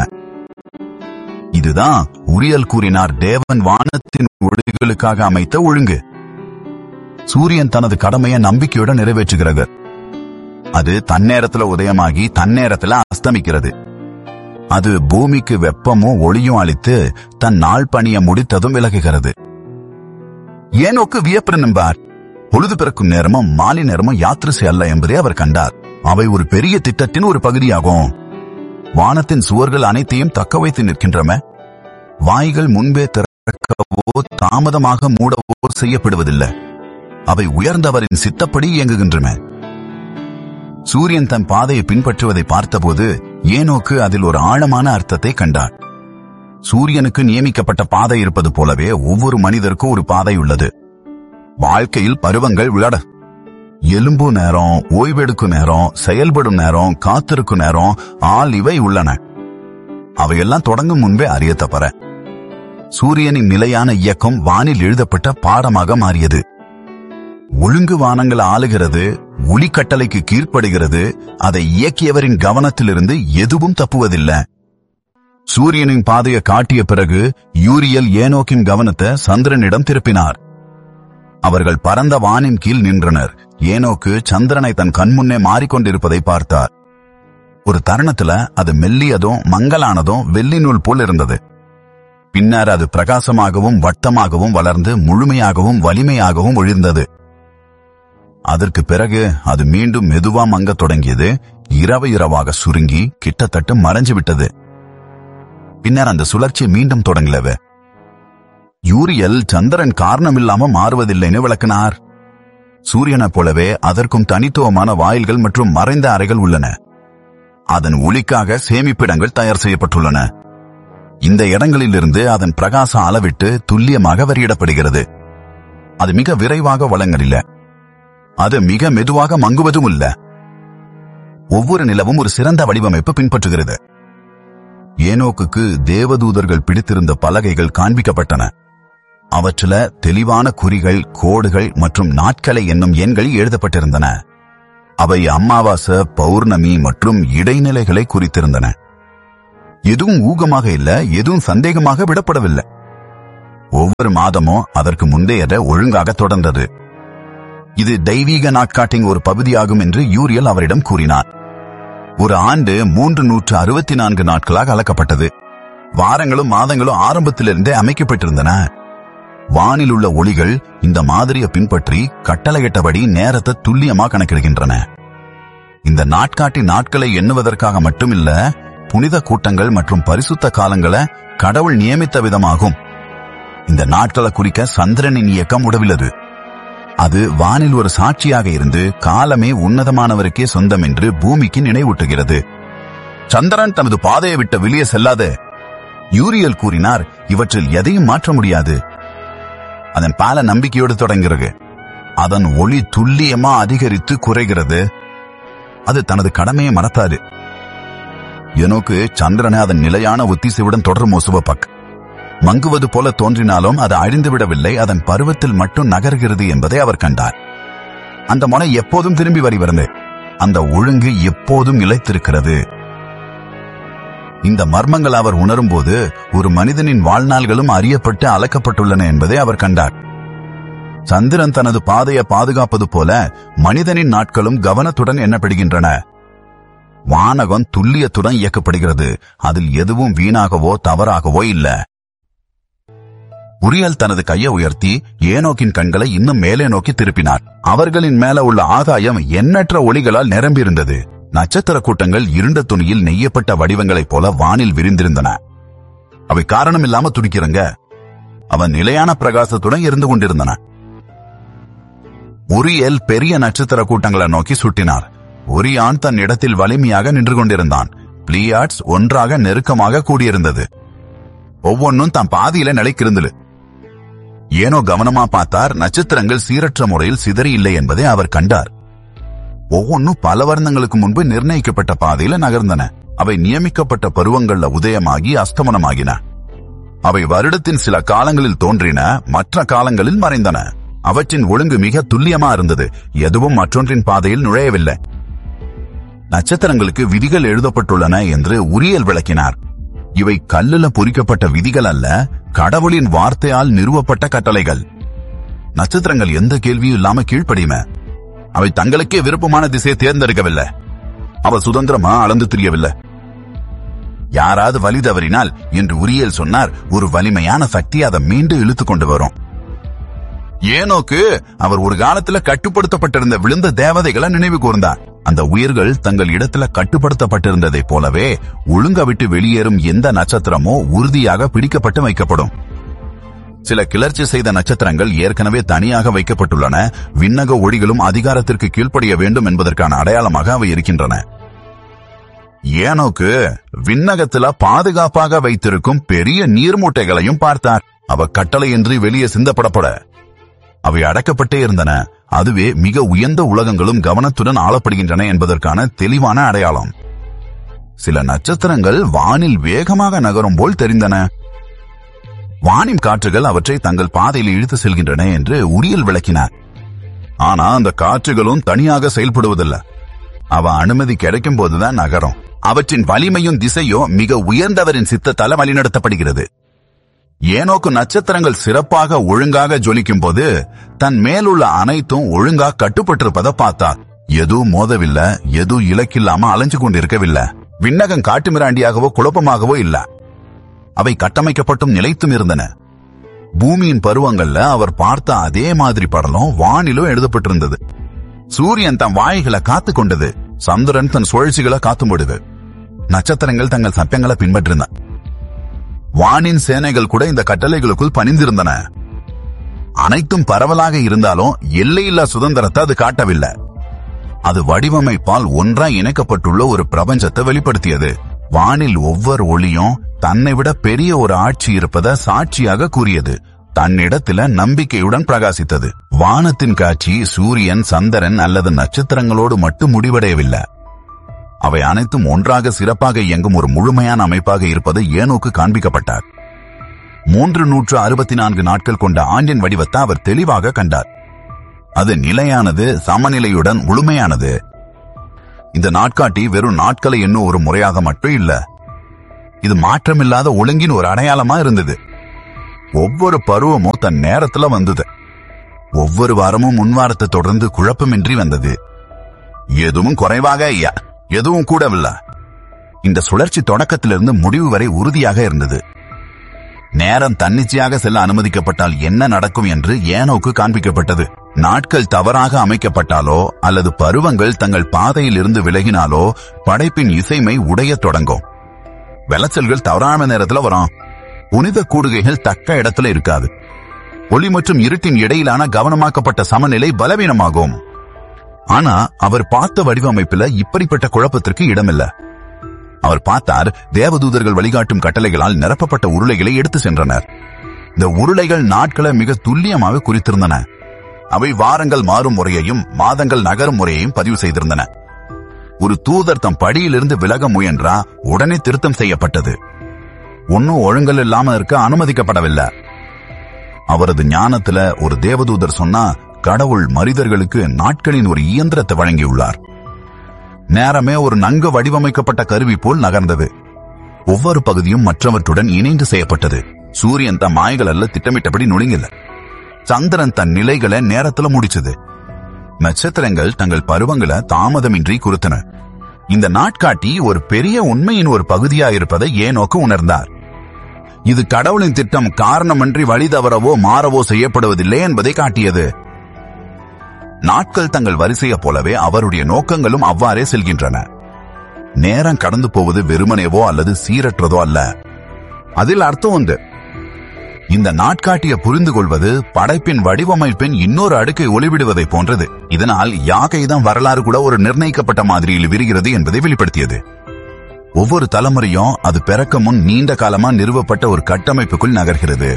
இதுதான் உரியல் கூறினார் தேவன் வானத்தின் ஒளிகளுக்காக அமைத்த ஒழுங்கு சூரியன் தனது கடமையை நம்பிக்கையுடன் நிறைவேற்றுகிறது அது தன்னேரத்துல உதயமாகி தன்னேரத்துல அஸ்தமிக்கிறது அது பூமிக்கு வெப்பமும் ஒளியும் அளித்து தன் நாள் பணிய முடித்ததும் விலகுகிறது ஏனோக்கு வியப்பு நம்பார் பொழுது பிறக்கும் நேரமும் மாலை நேரமும் யாத்திரை அல்ல என்பதை அவர் கண்டார் அவை ஒரு பெரிய திட்டத்தின் ஒரு பகுதியாகும் வானத்தின் சுவர்கள் அனைத்தையும் தக்க வைத்து நிற்கின்றன வாய்கள் முன்பே திறக்கவோ தாமதமாக மூடவோ செய்யப்படுவதில்லை அவை உயர்ந்தவரின் சித்தப்படி இயங்குகின்றன சூரியன் தன் பாதையை பின்பற்றுவதை பார்த்தபோது ஏனோக்கு அதில் ஒரு ஆழமான அர்த்தத்தை கண்டார் சூரியனுக்கு நியமிக்கப்பட்ட பாதை இருப்பது போலவே ஒவ்வொரு மனிதருக்கும் ஒரு பாதை உள்ளது வாழ்க்கையில் பருவங்கள் விளையாட எலும்பு நேரம் ஓய்வெடுக்கும் நேரம் செயல்படும் நேரம் காத்திருக்கும் நேரம் ஆள் இவை உள்ளன அவையெல்லாம் தொடங்கும் முன்பே அறிய தப்பற சூரியனின் நிலையான இயக்கம் வானில் எழுதப்பட்ட பாடமாக மாறியது ஒழுங்கு வானங்கள் ஆளுகிறது ஒளிக்கட்டளைக்கு கீழ்ப்படுகிறது அதை இயக்கியவரின் கவனத்திலிருந்து எதுவும் தப்புவதில்லை சூரியனின் பாதையை காட்டிய பிறகு யூரியல் ஏனோக்கின் கவனத்தை சந்திரனிடம் திருப்பினார் அவர்கள் பரந்த வானின் கீழ் நின்றனர் ஏனோக்கு சந்திரனை தன் கண்முன்னே மாறிக்கொண்டிருப்பதை பார்த்தார் ஒரு தருணத்துல அது மெல்லியதும் மங்கலானதும் வெள்ளி நூல் போல் இருந்தது பின்னர் அது பிரகாசமாகவும் வட்டமாகவும் வளர்ந்து முழுமையாகவும் வலிமையாகவும் ஒழிந்தது அதற்கு பிறகு அது மீண்டும் மெதுவா மங்கத் தொடங்கியது இரவு இரவாக சுருங்கி கிட்டத்தட்ட மறைஞ்சு விட்டது பின்னர் அந்த சுழற்சி மீண்டும் தொடங்கலவு யூரியல் சந்திரன் காரணமில்லாம மாறுவதில்லைன்னு விளக்கினார் சூரியனைப் போலவே அதற்கும் தனித்துவமான வாயில்கள் மற்றும் மறைந்த அறைகள் உள்ளன அதன் ஒளிக்காக சேமிப்பிடங்கள் தயார் செய்யப்பட்டுள்ளன இந்த இடங்களிலிருந்து அதன் பிரகாச அளவிட்டு துல்லியமாக வரியிடப்படுகிறது அது மிக விரைவாக வழங்கலில்ல அது மிக மெதுவாக மங்குவதும் இல்ல ஒவ்வொரு நிலவும் ஒரு சிறந்த வடிவமைப்பு பின்பற்றுகிறது ஏனோக்குக்கு தேவதூதர்கள் பிடித்திருந்த பலகைகள் காண்பிக்கப்பட்டன அவற்றில தெளிவான குறிகள் கோடுகள் மற்றும் நாட்களை என்னும் எண்கள் எழுதப்பட்டிருந்தன அவை அமாவாசை பௌர்ணமி மற்றும் இடைநிலைகளை குறித்திருந்தன எதுவும் ஊகமாக இல்ல எதுவும் சந்தேகமாக விடப்படவில்லை ஒவ்வொரு மாதமும் அதற்கு முந்தையத ஒழுங்காக தொடர்ந்தது இது தெய்வீக நாட்காட்டின் ஒரு பகுதியாகும் என்று யூரியல் அவரிடம் கூறினார் ஒரு ஆண்டு மூன்று நூற்று அறுபத்தி நான்கு நாட்களாக அளக்கப்பட்டது வாரங்களும் மாதங்களும் ஆரம்பத்திலிருந்தே அமைக்கப்பட்டிருந்தன வானில் உள்ள ஒளிகள் இந்த மாதிரியை பின்பற்றி கட்டளையிட்டபடி நேரத்தை துல்லியமா கணக்கிடுகின்றன இந்த நாட்காட்டி நாட்களை எண்ணுவதற்காக மட்டுமில்ல புனித கூட்டங்கள் மற்றும் பரிசுத்த காலங்களை கடவுள் நியமித்த விதமாகும் இந்த நாட்களை குறிக்க சந்திரனின் இயக்கம் உடவில்லது அது வானில் ஒரு சாட்சியாக இருந்து காலமே உன்னதமானவருக்கே சொந்தம் என்று பூமிக்கு நினைவூட்டுகிறது சந்திரன் தனது பாதையை விட்டு வெளியே செல்லாது யூரியல் கூறினார் இவற்றில் எதையும் மாற்ற முடியாது அதன் பால நம்பிக்கையோடு தொடங்குகிறது அதன் ஒளி துல்லியமா அதிகரித்து குறைகிறது அது தனது கடமையை மறத்தாது எனோக்கு சந்திரனை அதன் நிலையான ஒத்திசைவுடன் தொடரும் சுவப்பக் மங்குவது போல தோன்றினாலும் அது அழிந்துவிடவில்லை அதன் பருவத்தில் மட்டும் நகர்கிறது என்பதை அவர் கண்டார் அந்த முனை எப்போதும் திரும்பி வருகிறது அந்த ஒழுங்கு எப்போதும் நிலைத்திருக்கிறது இந்த மர்மங்கள் அவர் உணரும்போது ஒரு மனிதனின் வாழ்நாள்களும் அறியப்பட்டு அளக்கப்பட்டுள்ளன என்பதை அவர் கண்டார் சந்திரன் தனது பாதையை பாதுகாப்பது போல மனிதனின் நாட்களும் கவனத்துடன் எண்ணப்படுகின்றன வானகம் துல்லியத்துடன் இயக்கப்படுகிறது அதில் எதுவும் வீணாகவோ தவறாகவோ இல்ல உரியல் தனது கையை உயர்த்தி ஏனோக்கின் கண்களை இன்னும் மேலே நோக்கி திருப்பினார் அவர்களின் மேல உள்ள ஆதாயம் எண்ணற்ற ஒளிகளால் நிரம்பியிருந்தது நட்சத்திர கூட்டங்கள் இருண்ட துணியில் நெய்யப்பட்ட வடிவங்களைப் போல வானில் விரிந்திருந்தன அவை காரணம் இல்லாம துடிக்கிறங்க அவன் நிலையான பிரகாசத்துடன் இருந்து கொண்டிருந்தன உரியல் பெரிய நட்சத்திர கூட்டங்களை நோக்கி சுட்டினார் ஒரியான் தன் இடத்தில் வலிமையாக நின்று கொண்டிருந்தான் பிளியாட்ஸ் ஒன்றாக நெருக்கமாக கூடியிருந்தது ஒவ்வொன்னும் தன் பாதியில நிலைக்கிருந்தது ஏனோ கவனமா பார்த்தார் நட்சத்திரங்கள் சீரற்ற முறையில் சிதறி இல்லை என்பதை அவர் கண்டார் ஒவ்வொன்னும் பல வருடங்களுக்கு முன்பு நிர்ணயிக்கப்பட்ட பாதையில நகர்ந்தன அவை நியமிக்கப்பட்ட பருவங்கள்ல உதயமாகி அஸ்தமனமாகின அவை வருடத்தின் சில காலங்களில் தோன்றின மற்ற காலங்களில் மறைந்தன அவற்றின் ஒழுங்கு மிக துல்லியமா இருந்தது எதுவும் மற்றொன்றின் பாதையில் நுழையவில்லை நட்சத்திரங்களுக்கு விதிகள் எழுதப்பட்டுள்ளன என்று உரியல் விளக்கினார் இவை கல்லுல பொறிக்கப்பட்ட விதிகள் அல்ல கடவுளின் வார்த்தையால் நிறுவப்பட்ட கட்டளைகள் நட்சத்திரங்கள் எந்த கேள்வியும் இல்லாம கீழ்ப்படியுமே அவை தங்களுக்கே விருப்பமான திசையை தேர்ந்தெடுக்கவில்லை அவ சுதந்திரமா அளந்து திரியவில்லை யாராவது வழி தவறினால் என்று உரியல் சொன்னார் ஒரு வலிமையான சக்தி அதை மீண்டும் இழுத்து கொண்டு வரும் ஏனோக்கு அவர் ஒரு காலத்துல கட்டுப்படுத்தப்பட்டிருந்த விழுந்த தேவதைகளை நினைவு கூர்ந்தார் அந்த உயிர்கள் தங்கள் இடத்துல கட்டுப்படுத்தப்பட்டிருந்ததைப் போலவே ஒழுங்க விட்டு வெளியேறும் எந்த நட்சத்திரமோ உறுதியாக பிடிக்கப்பட்டு வைக்கப்படும் சில கிளர்ச்சி செய்த நட்சத்திரங்கள் ஏற்கனவே தனியாக வைக்கப்பட்டுள்ளன விண்ணக ஒளிகளும் அதிகாரத்திற்கு கீழ்ப்படிய வேண்டும் என்பதற்கான அடையாளமாக அவை இருக்கின்றன ஏனோக்கு விண்ணகத்துல பாதுகாப்பாக வைத்திருக்கும் பெரிய நீர்மூட்டைகளையும் பார்த்தார் அவ கட்டளையின்றி வெளியே சிந்தப்படப்பட அவை அடக்கப்பட்டே இருந்தன அதுவே மிக உயர்ந்த உலகங்களும் கவனத்துடன் ஆளப்படுகின்றன என்பதற்கான தெளிவான அடையாளம் சில நட்சத்திரங்கள் வானில் வேகமாக நகரும் போல் தெரிந்தன வானின் காற்றுகள் அவற்றை தங்கள் பாதையில் இழுத்து செல்கின்றன என்று உரியல் விளக்கினார் ஆனா அந்த காற்றுகளும் தனியாக செயல்படுவதில்லை அவ அனுமதி கிடைக்கும் போதுதான் நகரும் அவற்றின் வலிமையும் திசையும் மிக உயர்ந்தவரின் சித்தத்தால வழிநடத்தப்படுகிறது ஏனோக்கு நட்சத்திரங்கள் சிறப்பாக ஒழுங்காக ஜொலிக்கும் போது தன் மேலுள்ள அனைத்தும் ஒழுங்கா கட்டுப்பட்டிருப்பதை பார்த்தார் எதுவும் மோதவில்லை எதுவும் இலக்கில்லாம அலைஞ்சு கொண்டிருக்கவில்லை விண்ணகம் காட்டுமிராண்டியாகவோ குழப்பமாகவோ இல்ல அவை கட்டமைக்கப்பட்டும் நிலைத்தும் இருந்தன பூமியின் பருவங்கள்ல அவர் பார்த்த அதே மாதிரி படலம் வானிலும் எழுதப்பட்டிருந்தது சூரியன் தன் வாய்களை காத்து கொண்டது சந்திரன் தன் சுழற்சிகளை காத்து மூடுது நட்சத்திரங்கள் தங்கள் சட்டங்களை பின்பற்றின வானின் சேனைகள் கூட இந்த கட்டளைகளுக்குள் பணிந்திருந்தன அனைத்தும் பரவலாக இருந்தாலும் எல்லையில்லா சுதந்திரத்தை அது காட்டவில்லை அது வடிவமைப்பால் ஒன்றாய் இணைக்கப்பட்டுள்ள ஒரு பிரபஞ்சத்தை வெளிப்படுத்தியது வானில் ஒவ்வொரு ஒளியும் தன்னை விட பெரிய ஒரு ஆட்சி இருப்பதை சாட்சியாக கூறியது தன்னிடத்தில நம்பிக்கையுடன் பிரகாசித்தது வானத்தின் காட்சி சூரியன் சந்திரன் அல்லது நட்சத்திரங்களோடு மட்டும் முடிவடையவில்லை அவை அனைத்தும் ஒன்றாக சிறப்பாக இயங்கும் ஒரு முழுமையான அமைப்பாக இருப்பது ஏனோக்கு காண்பிக்கப்பட்டார் மூன்று நூற்று அறுபத்தி நான்கு நாட்கள் கொண்ட ஆண்டின் வடிவத்தை அவர் தெளிவாக கண்டார் அது நிலையானது சமநிலையுடன் முழுமையானது இந்த நாட்காட்டி வெறும் நாட்களை என்னும் ஒரு முறையாக மட்டும் இல்ல இது மாற்றமில்லாத ஒழுங்கின் ஒரு அடையாளமா இருந்தது ஒவ்வொரு பருவமும் தன் நேரத்துல வந்தது ஒவ்வொரு வாரமும் முன்வாரத்தை தொடர்ந்து குழப்பமின்றி வந்தது எதுவும் குறைவாக ஐயா எதுவும் கூடவில்லை இந்த சுழற்சி தொடக்கத்திலிருந்து முடிவு வரை உறுதியாக இருந்தது நேரம் தன்னிச்சையாக செல்ல அனுமதிக்கப்பட்டால் என்ன நடக்கும் என்று ஏனோக்கு காண்பிக்கப்பட்டது நாட்கள் தவறாக அமைக்கப்பட்டாலோ அல்லது பருவங்கள் தங்கள் பாதையில் இருந்து விலகினாலோ படைப்பின் இசைமை உடையத் தொடங்கும் விளைச்சல்கள் தவறான நேரத்துல வரும் புனித கூடுகைகள் தக்க இடத்துல இருக்காது ஒளி மற்றும் இருட்டின் இடையிலான கவனமாக்கப்பட்ட சமநிலை பலவீனமாகும் ஆனா அவர் பார்த்த வடிவமைப்புல இப்படிப்பட்ட குழப்பத்திற்கு இடமில்ல அவர் பார்த்தார் தேவதூதர்கள் வழிகாட்டும் கட்டளைகளால் நிரப்பப்பட்ட உருளைகளை எடுத்து சென்றனர் இந்த உருளைகள் நாட்களை மிக துல்லியமாக குறித்திருந்தன அவை வாரங்கள் மாறும் முறையையும் மாதங்கள் நகரும் முறையையும் பதிவு செய்திருந்தன ஒரு தூதர் தம் படியிலிருந்து விலக முயன்றா உடனே திருத்தம் செய்யப்பட்டது ஒன்னும் ஒழுங்கல் இல்லாம இருக்க அனுமதிக்கப்படவில்லை அவரது ஞானத்துல ஒரு தேவதூதர் சொன்னா கடவுள் மனிதர்களுக்கு நாட்களின் ஒரு இயந்திரத்தை வழங்கியுள்ளார் நேரமே ஒரு நன்கு வடிவமைக்கப்பட்ட கருவி போல் நகர்ந்தது ஒவ்வொரு பகுதியும் மற்றவற்றுடன் இணைந்து செய்யப்பட்டது சூரியன் தன் மாய்கள் அல்ல திட்டமிட்டபடி நுழைங்கல சந்திரன் தன் நிலைகளை நேரத்துல முடிச்சது நட்சத்திரங்கள் தங்கள் பருவங்களை தாமதமின்றி குறித்தன இந்த நாட்காட்டி ஒரு பெரிய உண்மையின் ஒரு பகுதியா இருப்பதை ஏனோக்கு உணர்ந்தார் இது கடவுளின் திட்டம் காரணமின்றி வழி தவறவோ மாறவோ செய்யப்படுவதில்லை என்பதை காட்டியது நாட்கள் தங்கள் வரிசையைப் போலவே அவருடைய நோக்கங்களும் அவ்வாறே செல்கின்றன நேரம் கடந்து போவது வெறுமனேவோ அல்லது சீரற்றதோ அல்ல அதில் அர்த்தம் உண்டு இந்த நாட்காட்டிய புரிந்து கொள்வது படைப்பின் வடிவமைப்பின் இன்னொரு அடுக்கை ஒளிவிடுவதை போன்றது இதனால் யாகைதான் வரலாறு கூட ஒரு நிர்ணயிக்கப்பட்ட மாதிரியில் விரிகிறது என்பதை வெளிப்படுத்தியது ஒவ்வொரு தலைமுறையும் அது பிறக்க முன் நீண்ட காலமா நிறுவப்பட்ட ஒரு கட்டமைப்புக்குள் நகர்கிறது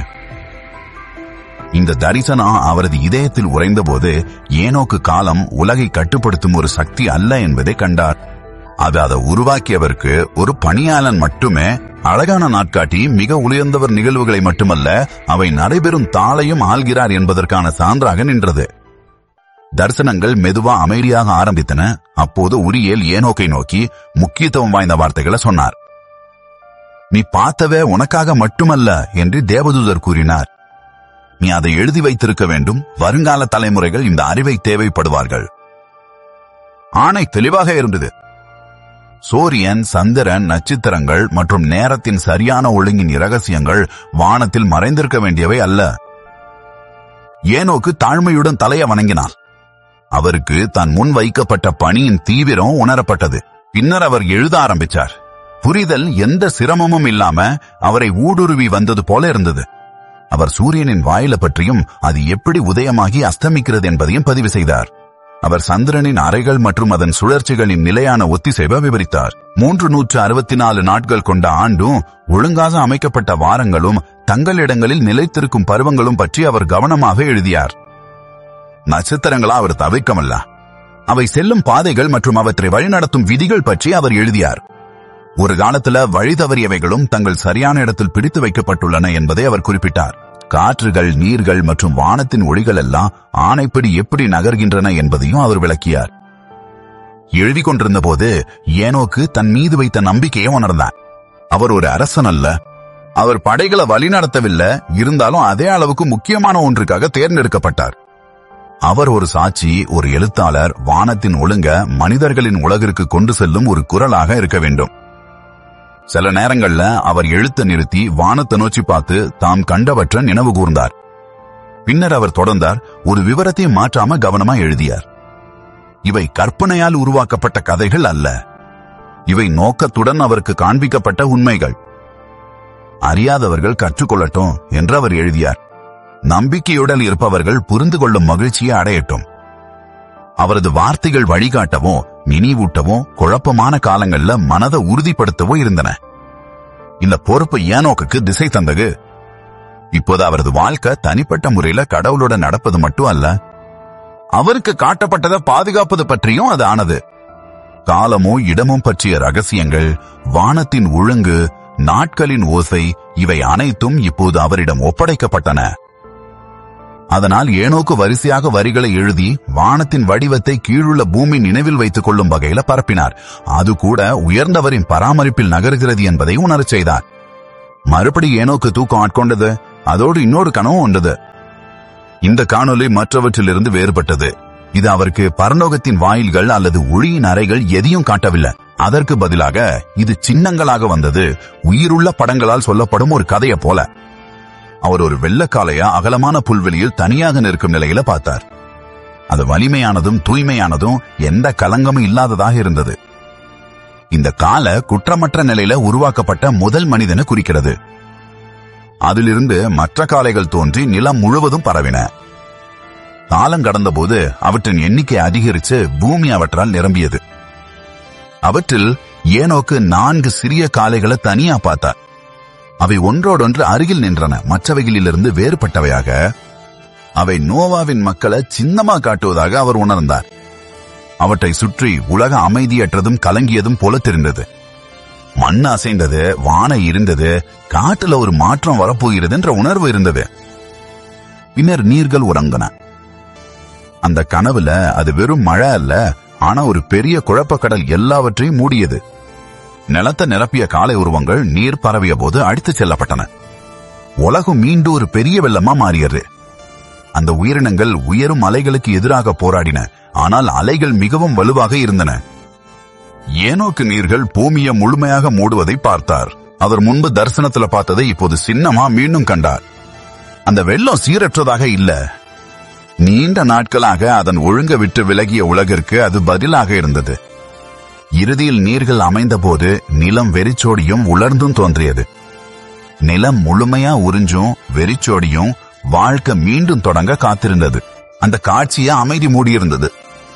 இந்த தரிசனம் அவரது இதயத்தில் உறைந்தபோது ஏனோக்கு காலம் உலகை கட்டுப்படுத்தும் ஒரு சக்தி அல்ல என்பதை கண்டார் அது அதை உருவாக்கியவருக்கு ஒரு பணியாளன் மட்டுமே அழகான நாட்காட்டி மிக உயர்ந்தவர் நிகழ்வுகளை மட்டுமல்ல அவை நடைபெறும் தாளையும் ஆள்கிறார் என்பதற்கான சான்றாக நின்றது தரிசனங்கள் மெதுவா அமைதியாக ஆரம்பித்தன அப்போது உரியேல் ஏனோக்கை நோக்கி முக்கியத்துவம் வாய்ந்த வார்த்தைகளை சொன்னார் நீ பார்த்தவே உனக்காக மட்டுமல்ல என்று தேவதூதர் கூறினார் நீ அதை எழுதி வைத்திருக்க வேண்டும் வருங்கால தலைமுறைகள் இந்த அறிவை தேவைப்படுவார்கள் ஆணை தெளிவாக இருந்தது சூரியன் சந்திரன் நட்சத்திரங்கள் மற்றும் நேரத்தின் சரியான ஒழுங்கின் இரகசியங்கள் வானத்தில் மறைந்திருக்க வேண்டியவை அல்ல ஏனோக்கு தாழ்மையுடன் தலைய வணங்கினார் அவருக்கு தான் முன் வைக்கப்பட்ட பணியின் தீவிரம் உணரப்பட்டது பின்னர் அவர் எழுத ஆரம்பிச்சார் புரிதல் எந்த சிரமமும் இல்லாம அவரை ஊடுருவி வந்தது போல இருந்தது அவர் சூரியனின் வாயில பற்றியும் அது எப்படி உதயமாகி அஸ்தமிக்கிறது என்பதையும் பதிவு செய்தார் அவர் சந்திரனின் அறைகள் மற்றும் அதன் சுழற்சிகளின் நிலையான ஒத்திசைவை விவரித்தார் மூன்று நூற்று அறுபத்தி நாலு நாட்கள் கொண்ட ஆண்டும் ஒழுங்காக அமைக்கப்பட்ட வாரங்களும் தங்களிடங்களில் நிலைத்திருக்கும் பருவங்களும் பற்றி அவர் கவனமாக எழுதியார் நட்சத்திரங்களா அவர் தவிர்க்கமல்ல அவை செல்லும் பாதைகள் மற்றும் அவற்றை வழிநடத்தும் விதிகள் பற்றி அவர் எழுதியார் ஒரு காலத்துல வழி தவறியவைகளும் தங்கள் சரியான இடத்தில் பிடித்து வைக்கப்பட்டுள்ளன என்பதை அவர் குறிப்பிட்டார் காற்றுகள் நீர்கள் மற்றும் வானத்தின் ஒளிகள் எல்லாம் ஆணைப்படி எப்படி நகர்கின்றன என்பதையும் அவர் விளக்கியார் எழுதி கொண்டிருந்த போது ஏனோக்கு தன் மீது வைத்த நம்பிக்கையை உணர்ந்தார் அவர் ஒரு அரசன் அல்ல அவர் படைகளை வழிநடத்தவில்லை இருந்தாலும் அதே அளவுக்கு முக்கியமான ஒன்றுக்காக தேர்ந்தெடுக்கப்பட்டார் அவர் ஒரு சாட்சி ஒரு எழுத்தாளர் வானத்தின் ஒழுங்க மனிதர்களின் உலகிற்கு கொண்டு செல்லும் ஒரு குரலாக இருக்க வேண்டும் சில நேரங்கள்ல அவர் எழுத்த நிறுத்தி வானத்தை நோக்கி பார்த்து தாம் கண்டவற்றை நினைவு கூர்ந்தார் பின்னர் அவர் தொடர்ந்தார் ஒரு விவரத்தை மாற்றாம கவனமா எழுதியார் இவை கற்பனையால் உருவாக்கப்பட்ட கதைகள் அல்ல இவை நோக்கத்துடன் அவருக்கு காண்பிக்கப்பட்ட உண்மைகள் அறியாதவர்கள் கற்றுக்கொள்ளட்டும் என்று அவர் எழுதியார் நம்பிக்கையுடன் இருப்பவர்கள் புரிந்து கொள்ளும் மகிழ்ச்சியை அடையட்டும் அவரது வார்த்தைகள் வழிகாட்டவோ நினைவூட்டவோ குழப்பமான காலங்கள்ல மனதை உறுதிப்படுத்தவோ இருந்தன இந்த பொறுப்பு ஏனோக்கு திசை தந்தது இப்போது அவரது வாழ்க்கை தனிப்பட்ட முறையில கடவுளோட நடப்பது மட்டும் அல்ல அவருக்கு காட்டப்பட்டதை பாதுகாப்பது பற்றியும் அது ஆனது காலமோ இடமும் பற்றிய ரகசியங்கள் வானத்தின் ஒழுங்கு நாட்களின் ஓசை இவை அனைத்தும் இப்போது அவரிடம் ஒப்படைக்கப்பட்டன அதனால் ஏனோக்கு வரிசையாக வரிகளை எழுதி வானத்தின் வடிவத்தை கீழுள்ள பூமி நினைவில் வைத்துக் கொள்ளும் வகையில பரப்பினார் அது கூட உயர்ந்தவரின் பராமரிப்பில் நகர்கிறது என்பதை உணரச் செய்தார் மறுபடி ஏனோக்கு தூக்கம் ஆட்கொண்டது அதோடு இன்னொரு கனவு உண்டது இந்த காணொளி மற்றவற்றிலிருந்து வேறுபட்டது இது அவருக்கு பரலோகத்தின் வாயில்கள் அல்லது ஒளியின் அறைகள் எதையும் காட்டவில்லை அதற்கு பதிலாக இது சின்னங்களாக வந்தது உயிருள்ள படங்களால் சொல்லப்படும் ஒரு கதையை போல அவர் ஒரு வெள்ளக்காலையா அகலமான புல்வெளியில் தனியாக நிற்கும் நிலையில பார்த்தார் அது வலிமையானதும் தூய்மையானதும் எந்த கலங்கமும் இல்லாததாக இருந்தது இந்த கால குற்றமற்ற நிலையில உருவாக்கப்பட்ட முதல் மனிதனை குறிக்கிறது அதிலிருந்து மற்ற காளைகள் தோன்றி நிலம் முழுவதும் பரவின காலம் கடந்தபோது அவற்றின் எண்ணிக்கை அதிகரித்து பூமி அவற்றால் நிரம்பியது அவற்றில் ஏனோக்கு நான்கு சிறிய காளைகளை தனியா பார்த்தார் அவை ஒன்றோடொன்று அருகில் நின்றன மற்றவைகளிலிருந்து வேறுபட்டவையாக அவை நோவாவின் மக்களை சின்னமா காட்டுவதாக அவர் உணர்ந்தார் அவற்றை சுற்றி உலக அமைதியற்றதும் கலங்கியதும் போல தெரிந்தது மண் அசைந்தது வானை இருந்தது காட்டுல ஒரு மாற்றம் வரப்போகிறது என்ற உணர்வு இருந்தது பின்னர் நீர்கள் உறங்கின அந்த கனவுல அது வெறும் மழை அல்ல ஆனா ஒரு பெரிய குழப்பக்கடல் எல்லாவற்றையும் மூடியது நிலத்தை நிரப்பிய காலை உருவங்கள் நீர் பரவிய போது அடித்துச் செல்லப்பட்டன உலகம் மீண்டும் ஒரு பெரிய வெள்ளமா மாறியது அந்த உயிரினங்கள் உயரும் அலைகளுக்கு எதிராக போராடின ஆனால் அலைகள் மிகவும் வலுவாக இருந்தன ஏனோக்கு நீர்கள் பூமியை முழுமையாக மூடுவதை பார்த்தார் அவர் முன்பு தரிசனத்துல பார்த்ததை இப்போது சின்னமா மீண்டும் கண்டார் அந்த வெள்ளம் சீரற்றதாக இல்ல நீண்ட நாட்களாக அதன் ஒழுங்க விட்டு விலகிய உலகிற்கு அது பதிலாக இருந்தது இறுதியில் நீர்கள் அமைந்தபோது நிலம் வெறிச்சோடியும் உலர்ந்தும் தோன்றியது நிலம் முழுமையா உறிஞ்சும் வெறிச்சோடியும் வாழ்க்கை மீண்டும் தொடங்க காத்திருந்தது அந்த காட்சிய அமைதி மூடியிருந்தது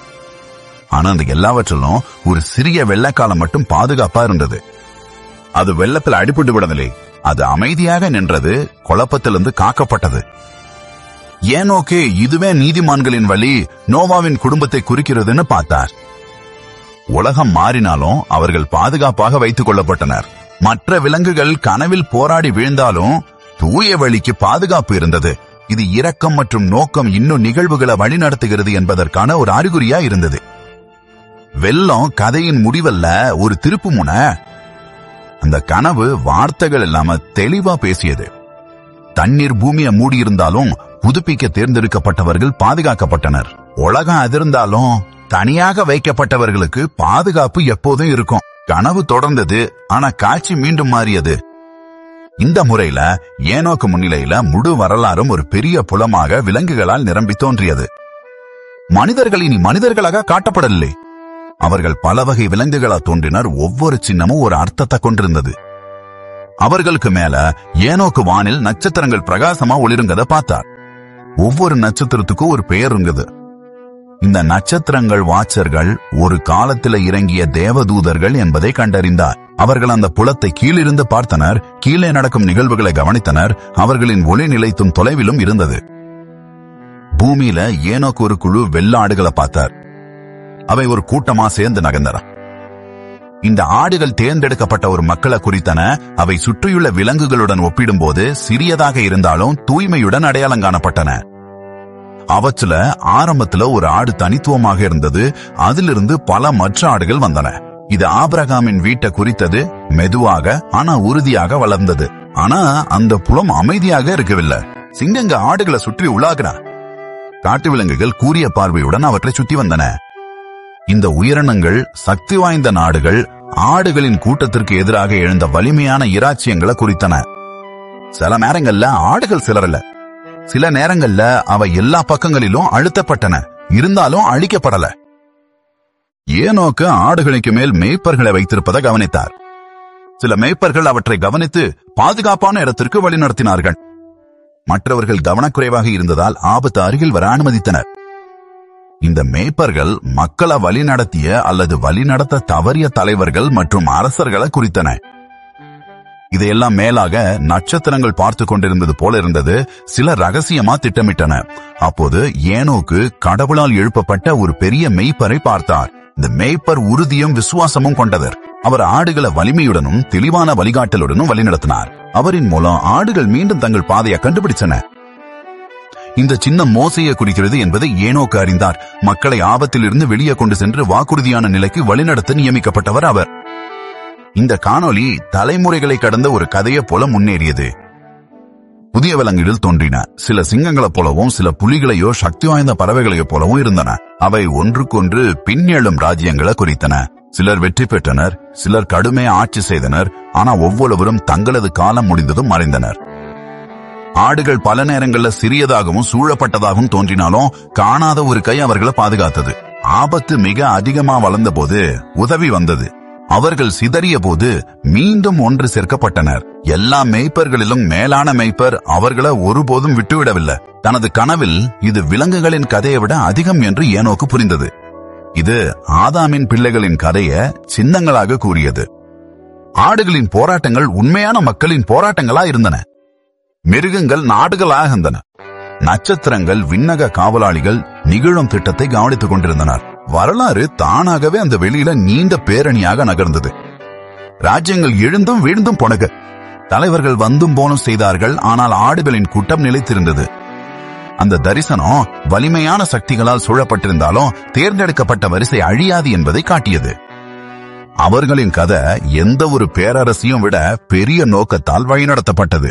ஆனா அந்த எல்லாவற்றிலும் ஒரு சிறிய வெள்ளக்காலம் மட்டும் பாதுகாப்பா இருந்தது அது வெள்ளத்தில் அடிபட்டு விடவில்லை அது அமைதியாக நின்றது குழப்பத்திலிருந்து காக்கப்பட்டது ஏனோக்கே இதுவே நீதிமான்களின் வழி நோவாவின் குடும்பத்தை குறிக்கிறதுன்னு பார்த்தார் உலகம் மாறினாலும் அவர்கள் பாதுகாப்பாக வைத்துக் கொள்ளப்பட்டனர் மற்ற விலங்குகள் கனவில் போராடி வீழ்ந்தாலும் தூய வழிக்கு பாதுகாப்பு இருந்தது இது இரக்கம் மற்றும் நோக்கம் இன்னும் நிகழ்வுகளை வழிநடத்துகிறது என்பதற்கான ஒரு அறிகுறியா இருந்தது வெள்ளம் கதையின் முடிவல்ல ஒரு திருப்பு முன அந்த கனவு வார்த்தைகள் இல்லாம தெளிவா பேசியது தண்ணீர் பூமியை மூடியிருந்தாலும் புதுப்பிக்க தேர்ந்தெடுக்கப்பட்டவர்கள் பாதுகாக்கப்பட்டனர் உலகம் அதிர்ந்தாலும் தனியாக வைக்கப்பட்டவர்களுக்கு பாதுகாப்பு எப்போதும் இருக்கும் கனவு தொடர்ந்தது ஆனா காட்சி மீண்டும் மாறியது இந்த முறையில ஏனோக்கு முன்னிலையில முழு வரலாறும் ஒரு பெரிய புலமாக விலங்குகளால் நிரம்பி தோன்றியது மனிதர்கள் இனி மனிதர்களாக காட்டப்படவில்லை அவர்கள் பல வகை விலங்குகளா தோன்றினர் ஒவ்வொரு சின்னமும் ஒரு அர்த்தத்தை கொண்டிருந்தது அவர்களுக்கு மேல ஏனோக்கு வானில் நட்சத்திரங்கள் பிரகாசமா ஒளிருங்கத பார்த்தார் ஒவ்வொரு நட்சத்திரத்துக்கும் ஒரு பெயர் இருந்தது இந்த நட்சத்திரங்கள் வாட்சர்கள் ஒரு காலத்துல இறங்கிய தேவதூதர்கள் என்பதை கண்டறிந்தார் அவர்கள் அந்த புலத்தை கீழிருந்து பார்த்தனர் கீழே நடக்கும் நிகழ்வுகளை கவனித்தனர் அவர்களின் ஒளி நிலைத்தும் தொலைவிலும் இருந்தது பூமியில ஏனோக்கு ஒரு குழு வெள்ள ஆடுகளை பார்த்தார் அவை ஒரு கூட்டமா சேர்ந்து நகர்ந்தன இந்த ஆடுகள் தேர்ந்தெடுக்கப்பட்ட ஒரு மக்களை குறித்தன அவை சுற்றியுள்ள விலங்குகளுடன் ஒப்பிடும்போது சிறியதாக இருந்தாலும் தூய்மையுடன் அடையாளம் காணப்பட்டன அவற்றுல ஆரம்பத்துல ஒரு ஆடு தனித்துவமாக இருந்தது அதிலிருந்து பல மற்ற ஆடுகள் வந்தன இது ஆபிரகாமின் வீட்டை குறித்தது மெதுவாக ஆனா உறுதியாக வளர்ந்தது ஆனா அந்த புலம் அமைதியாக இருக்கவில்லை சிங்கங்க ஆடுகளை சுற்றி உலாகின காட்டு விலங்குகள் கூரிய பார்வையுடன் அவற்றை சுத்தி வந்தன இந்த உயிரினங்கள் சக்தி வாய்ந்த நாடுகள் ஆடுகளின் கூட்டத்திற்கு எதிராக எழுந்த வலிமையான இராச்சியங்களை குறித்தன சில நேரங்கள்ல ஆடுகள் சிலரல சில நேரங்கள்ல அவை எல்லா பக்கங்களிலும் அழுத்தப்பட்டன இருந்தாலும் அழிக்கப்படல ஏனோக்கு ஆடுகளுக்கு மேல் மேய்ப்பர்களை வைத்திருப்பதை கவனித்தார் சில மேய்ப்பர்கள் அவற்றை கவனித்து பாதுகாப்பான இடத்திற்கு வழிநடத்தினார்கள் மற்றவர்கள் கவனக்குறைவாக இருந்ததால் ஆபத்து அருகில் வர அனுமதித்தனர் இந்த மேய்ப்பர்கள் மக்களை வழிநடத்திய அல்லது வழிநடத்த தவறிய தலைவர்கள் மற்றும் அரசர்களை குறித்தன இதையெல்லாம் மேலாக நட்சத்திரங்கள் பார்த்து கொண்டிருந்தது போல இருந்தது சில ரகசியமா திட்டமிட்டன அப்போது ஏனோக்கு கடவுளால் எழுப்பப்பட்ட ஒரு பெரிய மெய்ப்பரை பார்த்தார் இந்த மேய்ப்பர் உறுதியும் விசுவாசமும் கொண்டவர் அவர் ஆடுகளை வலிமையுடனும் தெளிவான வழிகாட்டலுடனும் வழிநடத்தினார் அவரின் மூலம் ஆடுகள் மீண்டும் தங்கள் பாதையை கண்டுபிடிச்சன இந்த சின்னம் மோசையை குறிக்கிறது என்பதை ஏனோக்கு அறிந்தார் மக்களை ஆபத்திலிருந்து வெளியே கொண்டு சென்று வாக்குறுதியான நிலைக்கு வழிநடத்த நியமிக்கப்பட்டவர் அவர் இந்த காணொளி தலைமுறைகளை கடந்த ஒரு கதையைப் போல முன்னேறியது புதிய விலங்குகள் தோன்றின சில சிங்கங்களைப் போலவும் சில புலிகளையோ சக்தி வாய்ந்த பறவைகளையோ போலவும் இருந்தன அவை ஒன்றுக்கொன்று பின்னெழும் ராஜ்யங்களை குறித்தன சிலர் வெற்றி பெற்றனர் சிலர் கடுமையா ஆட்சி செய்தனர் ஆனா ஒவ்வொருவரும் தங்களது காலம் முடிந்ததும் மறைந்தனர் ஆடுகள் பல நேரங்கள்ல சிறியதாகவும் சூழப்பட்டதாகவும் தோன்றினாலும் காணாத ஒரு கை அவர்களை பாதுகாத்தது ஆபத்து மிக அதிகமா வளர்ந்த போது உதவி வந்தது அவர்கள் சிதறிய போது மீண்டும் ஒன்று சேர்க்கப்பட்டனர் எல்லா மேய்ப்பர்களிலும் மேலான மேய்ப்பர் அவர்களை ஒருபோதும் விட்டுவிடவில்லை தனது கனவில் இது விலங்குகளின் கதையை விட அதிகம் என்று ஏனோக்கு புரிந்தது இது ஆதாமின் பிள்ளைகளின் கதையை சின்னங்களாக கூறியது ஆடுகளின் போராட்டங்கள் உண்மையான மக்களின் போராட்டங்களா இருந்தன மிருகங்கள் நாடுகளாக இருந்தன நட்சத்திரங்கள் விண்ணக காவலாளிகள் நிகழும் திட்டத்தை கவனித்துக் கொண்டிருந்தனர் வரலாறு தானாகவே அந்த வெளியில நீண்ட பேரணியாக நகர்ந்தது ராஜ்யங்கள் எழுந்தும் வீழ்ந்தும் போனக தலைவர்கள் வந்தும் போனும் செய்தார்கள் ஆனால் ஆடுகளின் கூட்டம் நிலைத்திருந்தது அந்த தரிசனம் வலிமையான சக்திகளால் சூழப்பட்டிருந்தாலும் தேர்ந்தெடுக்கப்பட்ட வரிசை அழியாது என்பதை காட்டியது அவர்களின் கதை எந்த ஒரு பேரரசையும் விட பெரிய நோக்கத்தால் வழிநடத்தப்பட்டது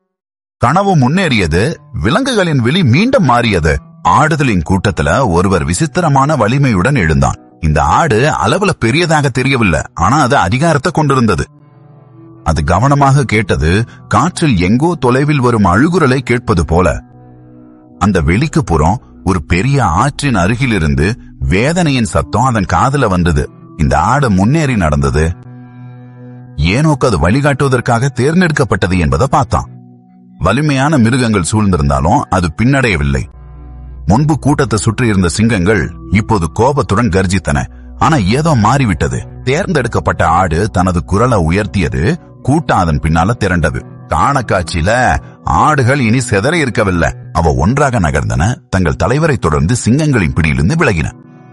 கனவு முன்னேறியது விலங்குகளின் விழி மீண்டும் மாறியது ஆடுதலின் கூட்டத்துல ஒருவர் விசித்திரமான வலிமையுடன் எழுந்தான் இந்த ஆடு அளவுல பெரியதாக தெரியவில்லை ஆனா அது அதிகாரத்தை கொண்டிருந்தது அது கவனமாக கேட்டது காற்றில் எங்கோ தொலைவில் வரும் அழுகுரலை கேட்பது போல அந்த வெளிக்கு புறம் ஒரு பெரிய ஆற்றின் அருகிலிருந்து வேதனையின் சத்தம் அதன் காதுல வந்தது இந்த ஆடு முன்னேறி நடந்தது ஏனோக்கு அது வழிகாட்டுவதற்காக தேர்ந்தெடுக்கப்பட்டது என்பதை பார்த்தான் வலிமையான மிருகங்கள் சூழ்ந்திருந்தாலும் அது பின்னடையவில்லை முன்பு கூட்டத்தை சுற்றி இருந்த சிங்கங்கள் இப்போது கோபத்துடன் கர்ஜித்தன ஆனா ஏதோ மாறிவிட்டது தேர்ந்தெடுக்கப்பட்ட ஆடு தனது குரலை உயர்த்தியது கூட்டம் அதன் பின்னால திரண்டது காண காட்சியில ஆடுகள் இனி செதற இருக்கவில்லை அவ ஒன்றாக நகர்ந்தன தங்கள் தலைவரை தொடர்ந்து சிங்கங்களின் பிடியிலிருந்து விலகின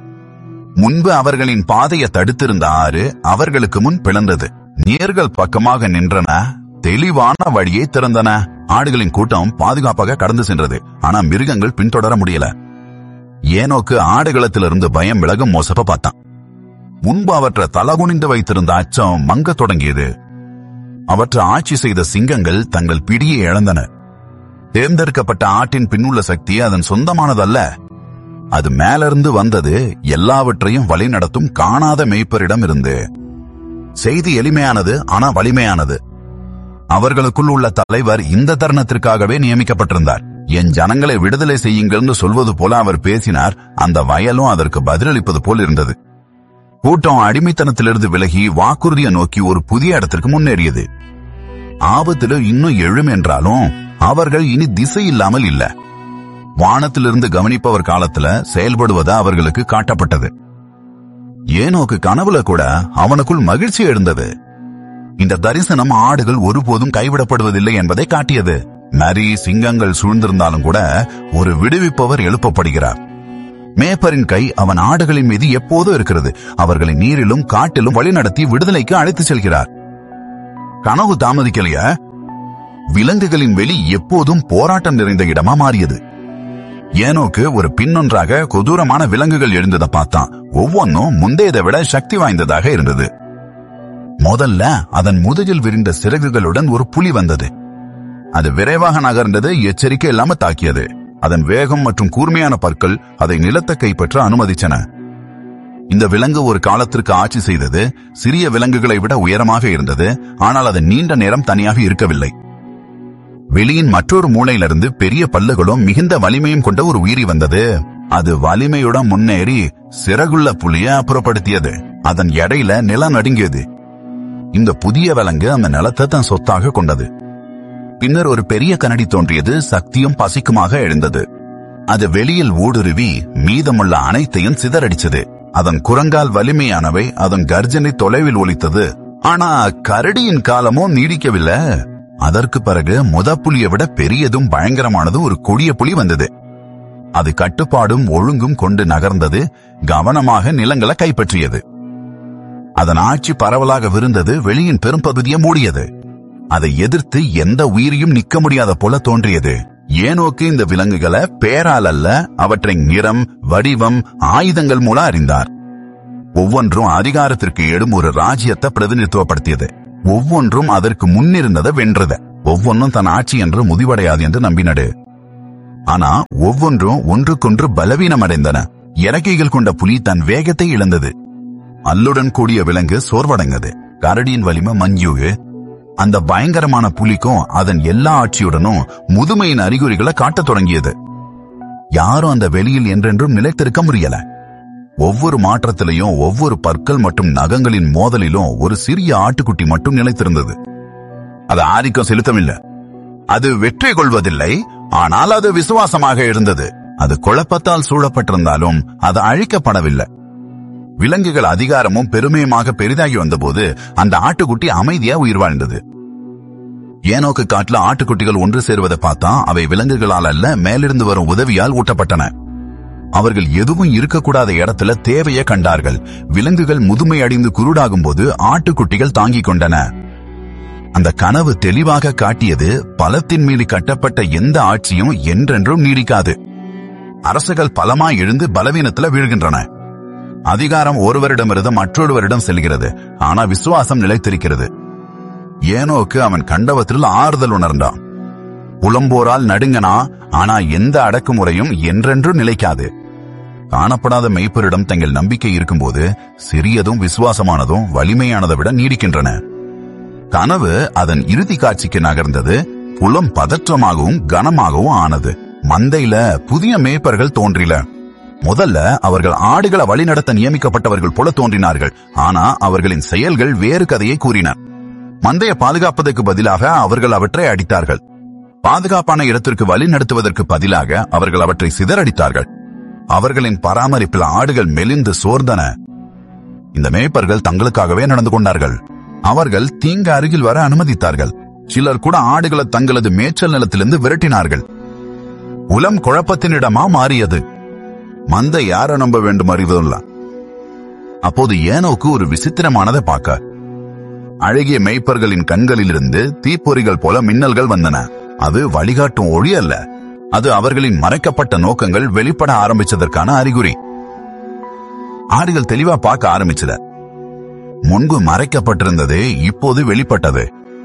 முன்பு அவர்களின் பாதையை தடுத்திருந்த ஆறு அவர்களுக்கு முன் பிளந்தது நேர்கள் பக்கமாக நின்றன தெளிவான வழியை திறந்தன ஆடுகளின் கூட்டம் பாதுகாப்பாக கடந்து சென்றது ஆனா மிருகங்கள் பின்தொடர முடியல ஏனோக்கு ஆடுகளத்திலிருந்து பயம் விலகும் மோசப்ப பார்த்தான் முன்பு அவற்றை தலகுனிந்து வைத்திருந்த அச்சம் மங்க தொடங்கியது அவற்றை ஆட்சி செய்த சிங்கங்கள் தங்கள் பிடியை இழந்தன தேர்ந்தெடுக்கப்பட்ட ஆட்டின் பின்னுள்ள சக்தி அதன் சொந்தமானதல்ல அது மேலிருந்து வந்தது எல்லாவற்றையும் வழிநடத்தும் காணாத மேய்ப்பரிடம் இருந்து செய்தி எளிமையானது ஆனா வலிமையானது அவர்களுக்குள் உள்ள தலைவர் இந்த தருணத்திற்காகவே நியமிக்கப்பட்டிருந்தார் என் ஜனங்களை விடுதலை செய்யுங்கள்னு சொல்வது போல அவர் பேசினார் அந்த வயலும் அதற்கு பதிலளிப்பது போல் இருந்தது கூட்டம் அடிமைத்தனத்திலிருந்து விலகி வாக்குறுதியை நோக்கி ஒரு புதிய இடத்திற்கு முன்னேறியது ஆபத்தில இன்னும் எழும் என்றாலும் அவர்கள் இனி திசை இல்லாமல் இல்ல வானத்திலிருந்து கவனிப்பவர் காலத்துல செயல்படுவது அவர்களுக்கு காட்டப்பட்டது ஏனோக்கு கனவுல கூட அவனுக்குள் மகிழ்ச்சி எழுந்தது இந்த தரிசனம் ஆடுகள் ஒருபோதும் கைவிடப்படுவதில்லை என்பதை காட்டியது நரி சிங்கங்கள் சூழ்ந்திருந்தாலும் கூட ஒரு விடுவிப்பவர் எழுப்பப்படுகிறார் மேப்பரின் கை அவன் ஆடுகளின் மீது எப்போதும் இருக்கிறது அவர்களை நீரிலும் காட்டிலும் வழிநடத்தி விடுதலைக்கு அழைத்துச் செல்கிறார் கனவு தாமதிக்கலைய விலங்குகளின் வெளி எப்போதும் போராட்டம் நிறைந்த இடமா மாறியது ஏனோக்கு ஒரு பின்னொன்றாக கொடூரமான விலங்குகள் எழுந்ததை பார்த்தான் ஒவ்வொன்னும் முந்தையதை விட சக்தி வாய்ந்ததாக இருந்தது முதல்ல அதன் முதுகில் விரிந்த சிறகுகளுடன் ஒரு புலி வந்தது அது விரைவாக நகர்ந்தது எச்சரிக்கை இல்லாம தாக்கியது அதன் வேகம் மற்றும் கூர்மையான பற்கள் அதை நிலத்தை கைப்பற்ற அனுமதிச்சன இந்த விலங்கு ஒரு காலத்திற்கு ஆட்சி செய்தது சிறிய விலங்குகளை விட உயரமாக இருந்தது ஆனால் அது நீண்ட நேரம் தனியாக இருக்கவில்லை வெளியின் மற்றொரு மூலையிலிருந்து பெரிய பல்லுகளும் மிகுந்த வலிமையும் கொண்ட ஒரு உயிரி வந்தது அது வலிமையுடன் முன்னேறி சிறகுள்ள புலிய அப்புறப்படுத்தியது அதன் எடையில நிலம் நடுங்கியது இந்த புதிய விலங்கு அந்த நிலத்தை தன் சொத்தாக கொண்டது பின்னர் ஒரு பெரிய கனடி தோன்றியது சக்தியும் பசிக்குமாக எழுந்தது அது வெளியில் ஊடுருவி மீதமுள்ள அனைத்தையும் சிதறடிச்சது அதன் குரங்கால் வலிமையானவை அதன் கர்ஜனை தொலைவில் ஒலித்தது ஆனா கரடியின் காலமும் நீடிக்கவில்லை அதற்கு பிறகு முத புலியை விட பெரியதும் பயங்கரமானது ஒரு கொடிய புலி வந்தது அது கட்டுப்பாடும் ஒழுங்கும் கொண்டு நகர்ந்தது கவனமாக நிலங்களை கைப்பற்றியது அதன் ஆட்சி பரவலாக விருந்தது வெளியின் பெரும்பகுதியை மூடியது அதை எதிர்த்து எந்த உயிரியும் நிக்க முடியாத போல தோன்றியது ஏனோக்கு இந்த விலங்குகளை பேரால் அல்ல அவற்றின் நிறம் வடிவம் ஆயுதங்கள் மூலம் அறிந்தார் ஒவ்வொன்றும் அதிகாரத்திற்கு எழும் ஒரு ராஜ்யத்தை பிரதிநிதித்துவப்படுத்தியது ஒவ்வொன்றும் அதற்கு முன்னிருந்ததை வென்றது ஒவ்வொன்றும் தன் ஆட்சி என்று முதிவடையாது என்று நம்பினடு ஆனா ஒவ்வொன்றும் ஒன்றுக்கொன்று பலவீனம் அடைந்தன இறக்கைகள் கொண்ட புலி தன் வேகத்தை இழந்தது அல்லுடன் கூடிய விலங்கு சோர்வடைந்தது கரடியின் வலிமை மஞ்சுகு அந்த பயங்கரமான புலிக்கும் அதன் எல்லா ஆட்சியுடனும் முதுமையின் அறிகுறிகளை காட்டத் தொடங்கியது யாரும் அந்த வெளியில் என்றென்றும் நிலைத்திருக்க முடியல ஒவ்வொரு மாற்றத்திலையும் ஒவ்வொரு பற்கள் மற்றும் நகங்களின் மோதலிலும் ஒரு சிறிய ஆட்டுக்குட்டி மட்டும் நிலைத்திருந்தது அது ஆதிக்கம் செலுத்தவில்லை அது வெற்றி கொள்வதில்லை ஆனால் அது விசுவாசமாக இருந்தது அது குழப்பத்தால் சூழப்பட்டிருந்தாலும் அது அழிக்கப்படவில்லை விலங்குகள் அதிகாரமும் பெருமையுமாக பெரிதாகி வந்தபோது அந்த ஆட்டுக்குட்டி அமைதியா உயிர் வாழ்ந்தது ஏனோக்கு காட்டுல ஆட்டுக்குட்டிகள் ஒன்று சேருவதை பார்த்தா அவை விலங்குகளால் அல்ல மேலிருந்து வரும் உதவியால் ஊட்டப்பட்டன அவர்கள் எதுவும் இருக்கக்கூடாத இடத்துல தேவையை கண்டார்கள் விலங்குகள் முதுமை அடைந்து குருடாகும் போது ஆட்டுக்குட்டிகள் தாங்கிக் கொண்டன அந்த கனவு தெளிவாக காட்டியது பலத்தின் மீது கட்டப்பட்ட எந்த ஆட்சியும் என்றென்றும் நீடிக்காது அரசுகள் பலமாய் எழுந்து பலவீனத்துல வீழ்கின்றன அதிகாரம் ஒருவரிடமிருந்து மற்றொருவரிடம் செல்கிறது ஆனா விசுவாசம் நிலைத்திருக்கிறது ஏனோக்கு அவன் கண்டவத்தில் ஆறுதல் உணர்ந்தான் புலம்போரால் நடுங்கனா ஆனா எந்த அடக்குமுறையும் என்றென்றும் நிலைக்காது காணப்படாத மெய்ப்பரிடம் தங்கள் நம்பிக்கை இருக்கும்போது சிறியதும் விசுவாசமானதும் வலிமையானதை விட நீடிக்கின்றன கனவு அதன் இறுதி காட்சிக்கு நகர்ந்தது புலம் பதற்றமாகவும் கனமாகவும் ஆனது மந்தையில புதிய மேய்ப்பர்கள் தோன்றில முதல்ல அவர்கள் ஆடுகளை வழிநடத்த நியமிக்கப்பட்டவர்கள் போல தோன்றினார்கள் ஆனா அவர்களின் செயல்கள் வேறு கதையை கூறின மந்தையை பாதுகாப்பதற்கு பதிலாக அவர்கள் அவற்றை அடித்தார்கள் பாதுகாப்பான இடத்திற்கு வழி நடத்துவதற்கு பதிலாக அவர்கள் அவற்றை சிதறடித்தார்கள் அவர்களின் பராமரிப்பில் ஆடுகள் மெலிந்து சோர்ந்தன இந்த மேய்ப்பர்கள் தங்களுக்காகவே நடந்து கொண்டார்கள் அவர்கள் தீங்கு அருகில் வர அனுமதித்தார்கள் சிலர் கூட ஆடுகளை தங்களது மேய்ச்சல் நிலத்திலிருந்து விரட்டினார்கள் உலம் குழப்பத்தின் இடமா மாறியது மந்தை யார நம்ப வேண்டும் அறிவதில்ல அப்போது ஏனோக்கு ஒரு விசித்திரமானதை பார்க்க அழகிய மெய்ப்பர்களின் கண்களிலிருந்து தீப்பொறிகள் போல மின்னல்கள் வந்தன அது வழிகாட்டும் ஒளி அல்ல அது அவர்களின் மறைக்கப்பட்ட நோக்கங்கள் வெளிப்பட ஆரம்பிச்சதற்கான அறிகுறி ஆடுகள் தெளிவா பார்க்க ஆரம்பிச்சத முன்பு மறைக்கப்பட்டிருந்தது இப்போது வெளிப்பட்டது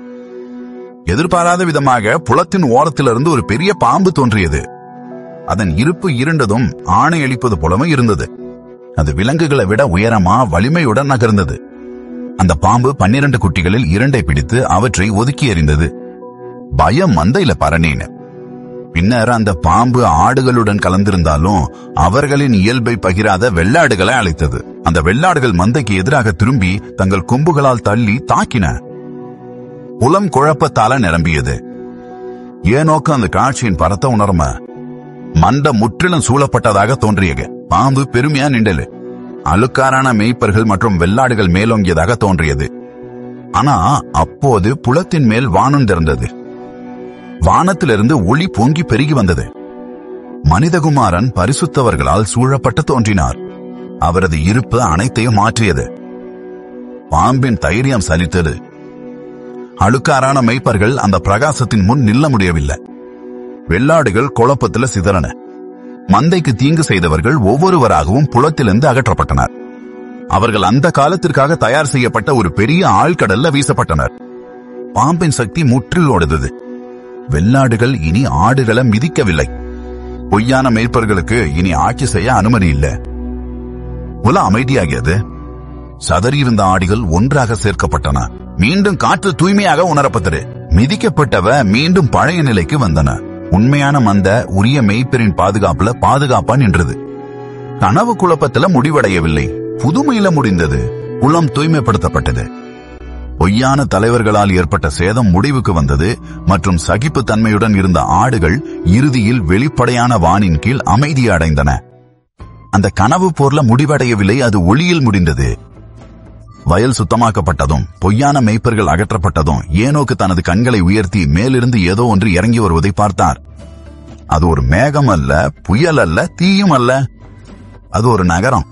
எதிர்பாராத விதமாக புலத்தின் ஓரத்திலிருந்து ஒரு பெரிய பாம்பு தோன்றியது அதன் இருப்பு இருண்டதும் ஆணை அளிப்பது போலவும் இருந்தது அது விலங்குகளை விட உயரமா வலிமையுடன் நகர்ந்தது அந்த பாம்பு பன்னிரண்டு குட்டிகளில் இரண்டை பிடித்து அவற்றை ஒதுக்கி எறிந்தது பயம் மந்தையில பரணின பின்னர் அந்த பாம்பு ஆடுகளுடன் கலந்திருந்தாலும் அவர்களின் இயல்பை பகிராத வெள்ளாடுகளை அழைத்தது அந்த வெள்ளாடுகள் மந்தைக்கு எதிராக திரும்பி தங்கள் கொம்புகளால் தள்ளி தாக்கின புலம் குழப்பத்தால நிரம்பியது ஏனோக்கு அந்த காட்சியின் பரத்த உணர்ம மண்ட முற்றிலும் சூழப்பட்டதாக தோன்றியது பாம்பு பெருமையா நிண்டலு அழுக்காரான மேய்ப்பர்கள் மற்றும் வெள்ளாடுகள் மேலோங்கியதாக தோன்றியது ஆனா அப்போது புலத்தின் மேல் வானம் திறந்தது வானத்திலிருந்து ஒளி பொங்கி பெருகி வந்தது மனிதகுமாரன் பரிசுத்தவர்களால் சூழப்பட்டு தோன்றினார் அவரது இருப்பு அனைத்தையும் மாற்றியது பாம்பின் தைரியம் சலித்தது அழுக்காரான மெய்ப்பர்கள் அந்த பிரகாசத்தின் முன் நில்ல முடியவில்லை வெள்ளாடுகள் குழப்பத்துல சிதறன மந்தைக்கு தீங்கு செய்தவர்கள் ஒவ்வொருவராகவும் புலத்திலிருந்து அகற்றப்பட்டனர் அவர்கள் அந்த காலத்திற்காக தயார் செய்யப்பட்ட ஒரு பெரிய ஆழ்கடல்ல வீசப்பட்டனர் பாம்பின் சக்தி முற்றிலோடுது வெள்ளாடுகள் இனி ஆடுகளை மிதிக்கவில்லை பொய்யான மேய்ப்பர்களுக்கு இனி ஆட்சி செய்ய அனுமதி இல்லை புல அமைதியாகியது சதறியிருந்த ஆடிகள் ஒன்றாக சேர்க்கப்பட்டன மீண்டும் காற்று தூய்மையாக உணரப்பட்டது மிதிக்கப்பட்டவ மீண்டும் பழைய நிலைக்கு வந்தன உண்மையான மந்த உரிய மெய்ப்பெரின் பாதுகாப்புல பாதுகாப்பா நின்றது கனவு குழப்பத்துல முடிவடையவில்லை புதுமையில முடிந்தது குளம் தூய்மைப்படுத்தப்பட்டது பொய்யான தலைவர்களால் ஏற்பட்ட சேதம் முடிவுக்கு வந்தது மற்றும் சகிப்புத் தன்மையுடன் இருந்த ஆடுகள் இறுதியில் வெளிப்படையான வானின் கீழ் அமைதி அடைந்தன அந்த கனவு போர்ல முடிவடையவில்லை அது ஒளியில் முடிந்தது வயல் சுத்தமாக்கப்பட்டதும் பொய்யான மேய்ப்பர்கள் அகற்றப்பட்டதும் ஏனோக்கு தனது கண்களை உயர்த்தி மேலிருந்து ஏதோ ஒன்று இறங்கி வருவதை பார்த்தார் அது ஒரு மேகம் அல்ல புயல் அல்ல தீயும் அல்ல அது ஒரு நகரம்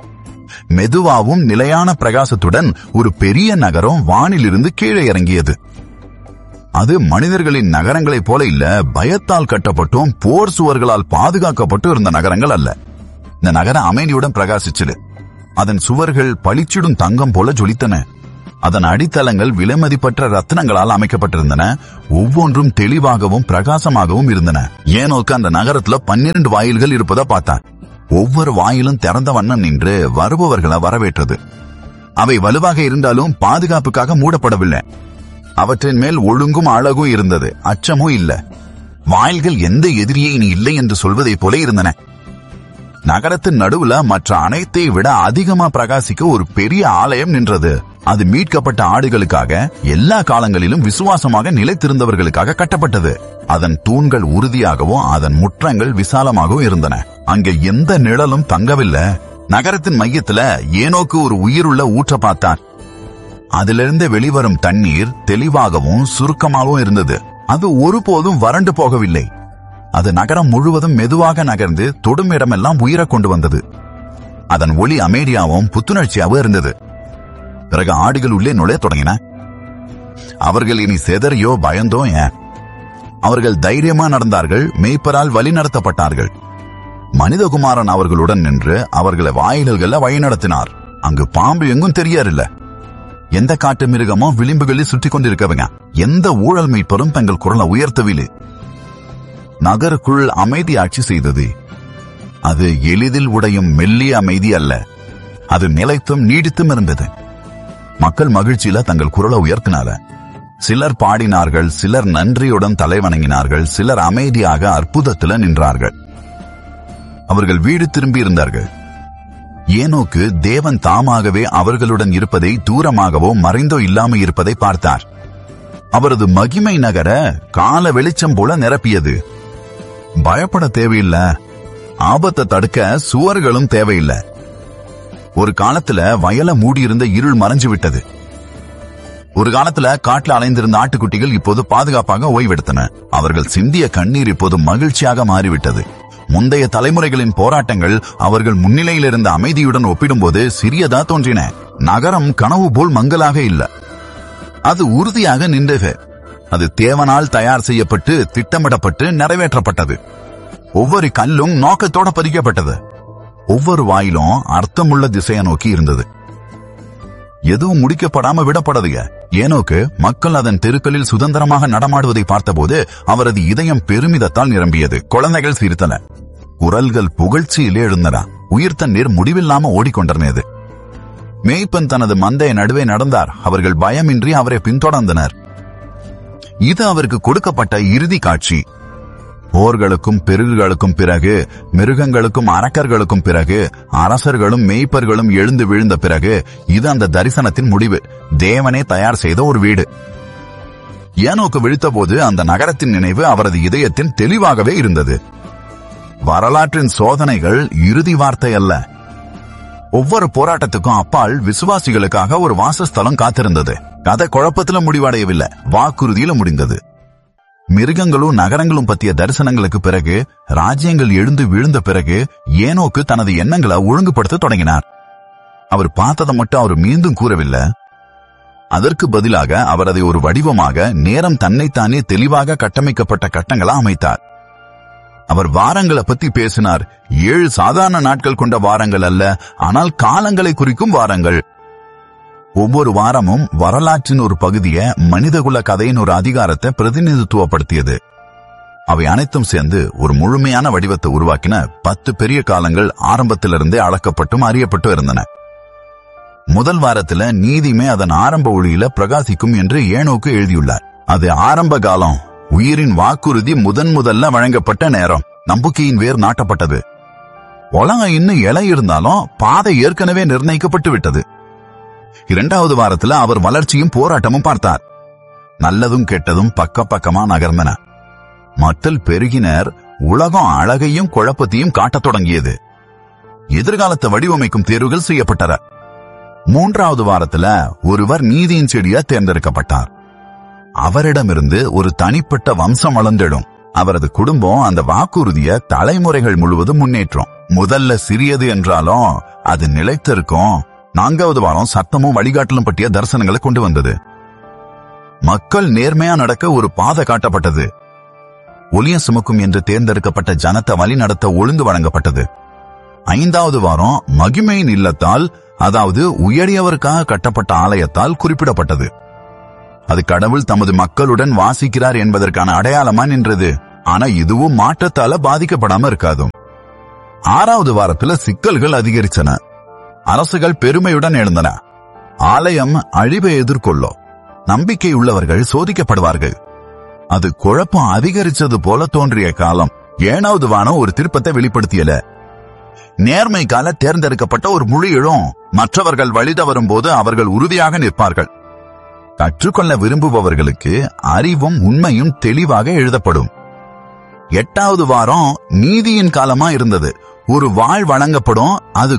மெதுவாவும் நிலையான பிரகாசத்துடன் ஒரு பெரிய நகரம் வானிலிருந்து கீழே இறங்கியது அது மனிதர்களின் நகரங்களைப் போல இல்ல பயத்தால் கட்டப்பட்டும் போர் சுவர்களால் பாதுகாக்கப்பட்டும் இருந்த நகரங்கள் அல்ல இந்த நகரம் அமைதியுடன் பிரகாசிச்சது அதன் சுவர்கள் பளிச்சிடும் தங்கம் போல ஜொலித்தன அதன் அடித்தளங்கள் விலைமதிப்பற்ற ரத்தினங்களால் அமைக்கப்பட்டிருந்தன ஒவ்வொன்றும் தெளிவாகவும் பிரகாசமாகவும் இருந்தன ஏனோக்கு அந்த நகரத்துல பன்னிரண்டு வாயில்கள் இருப்பதை பார்த்தான் ஒவ்வொரு வாயிலும் திறந்த வண்ணம் நின்று வருபவர்களை வரவேற்றது அவை வலுவாக இருந்தாலும் பாதுகாப்புக்காக மூடப்படவில்லை அவற்றின் மேல் ஒழுங்கும் அழகும் இருந்தது அச்சமும் இல்ல வாயில்கள் எந்த எதிரியை இனி இல்லை என்று சொல்வதைப் போல இருந்தன நகரத்தின் நடுவுல மற்ற அனைத்தை விட அதிகமா பிரகாசிக்க ஒரு பெரிய ஆலயம் நின்றது அது மீட்கப்பட்ட ஆடுகளுக்காக எல்லா காலங்களிலும் விசுவாசமாக நிலைத்திருந்தவர்களுக்காக கட்டப்பட்டது அதன் தூண்கள் உறுதியாகவும் அதன் முற்றங்கள் விசாலமாகவும் இருந்தன அங்க எந்த நிழலும் தங்கவில்லை நகரத்தின் மையத்துல ஏனோக்கு ஒரு உயிருள்ள ஊற்ற பார்த்தார் அதிலிருந்து வெளிவரும் தண்ணீர் தெளிவாகவும் சுருக்கமாகவும் இருந்தது அது ஒருபோதும் வறண்டு போகவில்லை அது நகரம் முழுவதும் மெதுவாக நகர்ந்து தொடும் இடமெல்லாம் உயிரை கொண்டு வந்தது அதன் ஒளி அமைதியாகவும் புத்துணர்ச்சியாகவும் இருந்தது பிறகு ஆடுகள் உள்ளே நுழைய தொடங்கின அவர்கள் இனி செதறியோ பயந்தோ ஏன் அவர்கள் தைரியமா நடந்தார்கள் மேய்ப்பரால் வழி நடத்தப்பட்டார்கள் மனிதகுமாரன் அவர்களுடன் நின்று அவர்களை வாயில்களை வழிநடத்தினார் அங்கு பாம்பு எங்கும் தெரியாறில்ல எந்த காட்டு மிருகமோ விளிம்புகளில் சுற்றி கொண்டிருக்கவங்க எந்த ஊழல் மீட்பரும் தங்கள் குரலை உயர்த்தவில்லை நகருக்குள் அமைதி ஆட்சி செய்தது அது எளிதில் உடையும் மெல்லிய அமைதி அல்ல அது நிலைத்தும் நீடித்தும் இருந்தது மக்கள் மகிழ்ச்சியில தங்கள் குரலை உயர்த்தினார சிலர் பாடினார்கள் சிலர் நன்றியுடன் தலை வணங்கினார்கள் சிலர் அமைதியாக அற்புதத்துல நின்றார்கள் அவர்கள் வீடு திரும்பி இருந்தார்கள் ஏனோக்கு தேவன் தாமாகவே அவர்களுடன் இருப்பதை தூரமாகவோ மறைந்தோ இல்லாம இருப்பதை பார்த்தார் அவரது மகிமை நகர கால வெளிச்சம் போல நிரப்பியது பயப்பட தேவையில்லை ஆபத்தை தடுக்க சுவர்களும் தேவையில்லை ஒரு காலத்துல வயல மூடியிருந்த இருள் மறைஞ்சு விட்டது ஒரு காலத்துல காட்டுல அலைந்திருந்த ஆட்டுக்குட்டிகள் இப்போது பாதுகாப்பாக ஓய்வெடுத்தன அவர்கள் சிந்திய கண்ணீர் இப்போது மகிழ்ச்சியாக மாறிவிட்டது முந்தைய தலைமுறைகளின் போராட்டங்கள் அவர்கள் முன்னிலையில் இருந்த அமைதியுடன் ஒப்பிடும்போது சிறியதா தோன்றின நகரம் கனவு போல் மங்கலாக இல்ல அது உறுதியாக நின்றது அது தேவனால் தயார் செய்யப்பட்டு திட்டமிடப்பட்டு நிறைவேற்றப்பட்டது ஒவ்வொரு கல்லும் நோக்கத்தோட பதிக்கப்பட்டது ஒவ்வொரு வாயிலும் அர்த்தமுள்ள திசையை நோக்கி இருந்தது எதுவும் முடிக்கப்படாம விடப்படதுங்க ஏனோக்கு மக்கள் அதன் தெருக்களில் சுதந்திரமாக நடமாடுவதை பார்த்தபோது அவரது இதயம் பெருமிதத்தால் நிரம்பியது குழந்தைகள் சிரித்தன குரல்கள் புகழ்ச்சியிலே எழுந்தன உயிர் தண்ணீர் முடிவில்லாம ஓடிக்கொண்டிருந்தது மேய்ப்பன் தனது மந்தைய நடுவே நடந்தார் அவர்கள் பயமின்றி அவரை பின்தொடர்ந்தனர் இது அவருக்கு கொடுக்கப்பட்ட இறுதி காட்சி போர்களுக்கும் பெருகுகளுக்கும் பிறகு மிருகங்களுக்கும் அரக்கர்களுக்கும் பிறகு அரசர்களும் மேய்ப்பர்களும் எழுந்து விழுந்த பிறகு இது அந்த தரிசனத்தின் முடிவு தேவனே தயார் செய்த ஒரு வீடு ஏனோக்கு விழித்தபோது அந்த நகரத்தின் நினைவு அவரது இதயத்தின் தெளிவாகவே இருந்தது வரலாற்றின் சோதனைகள் இறுதி வார்த்தை அல்ல ஒவ்வொரு போராட்டத்துக்கும் அப்பால் விசுவாசிகளுக்காக ஒரு வாசஸ்தலம் காத்திருந்தது கதை குழப்பத்துல முடிவடையவில்லை வாக்குறுதியில முடிந்தது மிருகங்களும் நகரங்களும் பற்றிய தரிசனங்களுக்கு பிறகு ராஜ்யங்கள் எழுந்து விழுந்த பிறகு ஏனோக்கு தனது எண்ணங்களை ஒழுங்குபடுத்த தொடங்கினார் அவர் பார்த்ததை மட்டும் அவர் மீண்டும் கூறவில்லை அதற்கு பதிலாக அவர் அதை ஒரு வடிவமாக நேரம் தன்னைத்தானே தெளிவாக கட்டமைக்கப்பட்ட கட்டங்களா அமைத்தார் அவர் வாரங்களை பத்தி பேசினார் ஏழு சாதாரண நாட்கள் கொண்ட வாரங்கள் அல்ல ஆனால் காலங்களை குறிக்கும் வாரங்கள் ஒவ்வொரு வாரமும் வரலாற்றின் ஒரு பகுதியை மனிதகுல கதையின் ஒரு அதிகாரத்தை பிரதிநிதித்துவப்படுத்தியது அவை அனைத்தும் சேர்ந்து ஒரு முழுமையான வடிவத்தை உருவாக்கின பத்து பெரிய காலங்கள் ஆரம்பத்திலிருந்தே அளக்கப்பட்டும் அறியப்பட்டும் இருந்தன முதல் வாரத்துல நீதிமே அதன் ஆரம்ப ஒளியில பிரகாசிக்கும் என்று ஏனோக்கு எழுதியுள்ளார் அது ஆரம்ப காலம் உயிரின் வாக்குறுதி முதன் முதல்ல வழங்கப்பட்ட நேரம் நம்பிக்கையின் வேர் நாட்டப்பட்டது உலகம் இன்னும் இலை இருந்தாலும் பாதை ஏற்கனவே நிர்ணயிக்கப்பட்டு விட்டது இரண்டாவது வாரத்துல அவர் வளர்ச்சியும் போராட்டமும் பார்த்தார் நல்லதும் கெட்டதும் பக்க பக்கமா நகர்ந்தன மக்கள் பெருகினர் உலகம் அழகையும் குழப்பத்தையும் காட்டத் தொடங்கியது எதிர்காலத்தை வடிவமைக்கும் தேர்வுகள் செய்யப்பட்டன மூன்றாவது வாரத்துல ஒருவர் நீதியின் செடியா தேர்ந்தெடுக்கப்பட்டார் அவரிடமிருந்து ஒரு தனிப்பட்ட வம்சம் வளர்ந்திடும் அவரது குடும்பம் அந்த வாக்குறுதிய தலைமுறைகள் முழுவதும் முன்னேற்றும் முதல்ல சிறியது என்றாலும் அது நிலைத்திருக்கும் நான்காவது வாரம் சத்தமும் வழிகாட்டலும் பற்றிய தரிசனங்களை கொண்டு வந்தது மக்கள் நேர்மையா நடக்க ஒரு பாதை காட்டப்பட்டது ஒளிய சுமக்கும் என்று தேர்ந்தெடுக்கப்பட்ட ஜனத்தை வழி நடத்த ஒழுங்கு வழங்கப்பட்டது ஐந்தாவது வாரம் மகிமையின் இல்லத்தால் அதாவது உயரியவருக்காக கட்டப்பட்ட ஆலயத்தால் குறிப்பிடப்பட்டது அது கடவுள் தமது மக்களுடன் வாசிக்கிறார் என்பதற்கான அடையாளமா நின்றது ஆனா இதுவும் மாற்றத்தால பாதிக்கப்படாம இருக்காது ஆறாவது வாரத்துல சிக்கல்கள் அதிகரிச்சன அரசுகள் பெருமையுடன் எழுந்தன ஆலயம் அழிவை எதிர்கொள்ளும் நம்பிக்கை உள்ளவர்கள் சோதிக்கப்படுவார்கள் அது குழப்பம் அதிகரிச்சது போல தோன்றிய காலம் ஏழாவது வானம் ஒரு திருப்பத்தை வெளிப்படுத்தியல நேர்மைக்கால தேர்ந்தெடுக்கப்பட்ட ஒரு முழு இழும் மற்றவர்கள் வழிதவரும் போது அவர்கள் உறுதியாக நிற்பார்கள் கற்றுக்கொள்ள விரும்புபவர்களுக்கு அறிவும் உண்மையும் தெளிவாக எழுதப்படும் எட்டாவது வாரம் நீதியின் காலமா இருந்தது ஒரு வாழ் வழங்கப்படும் அது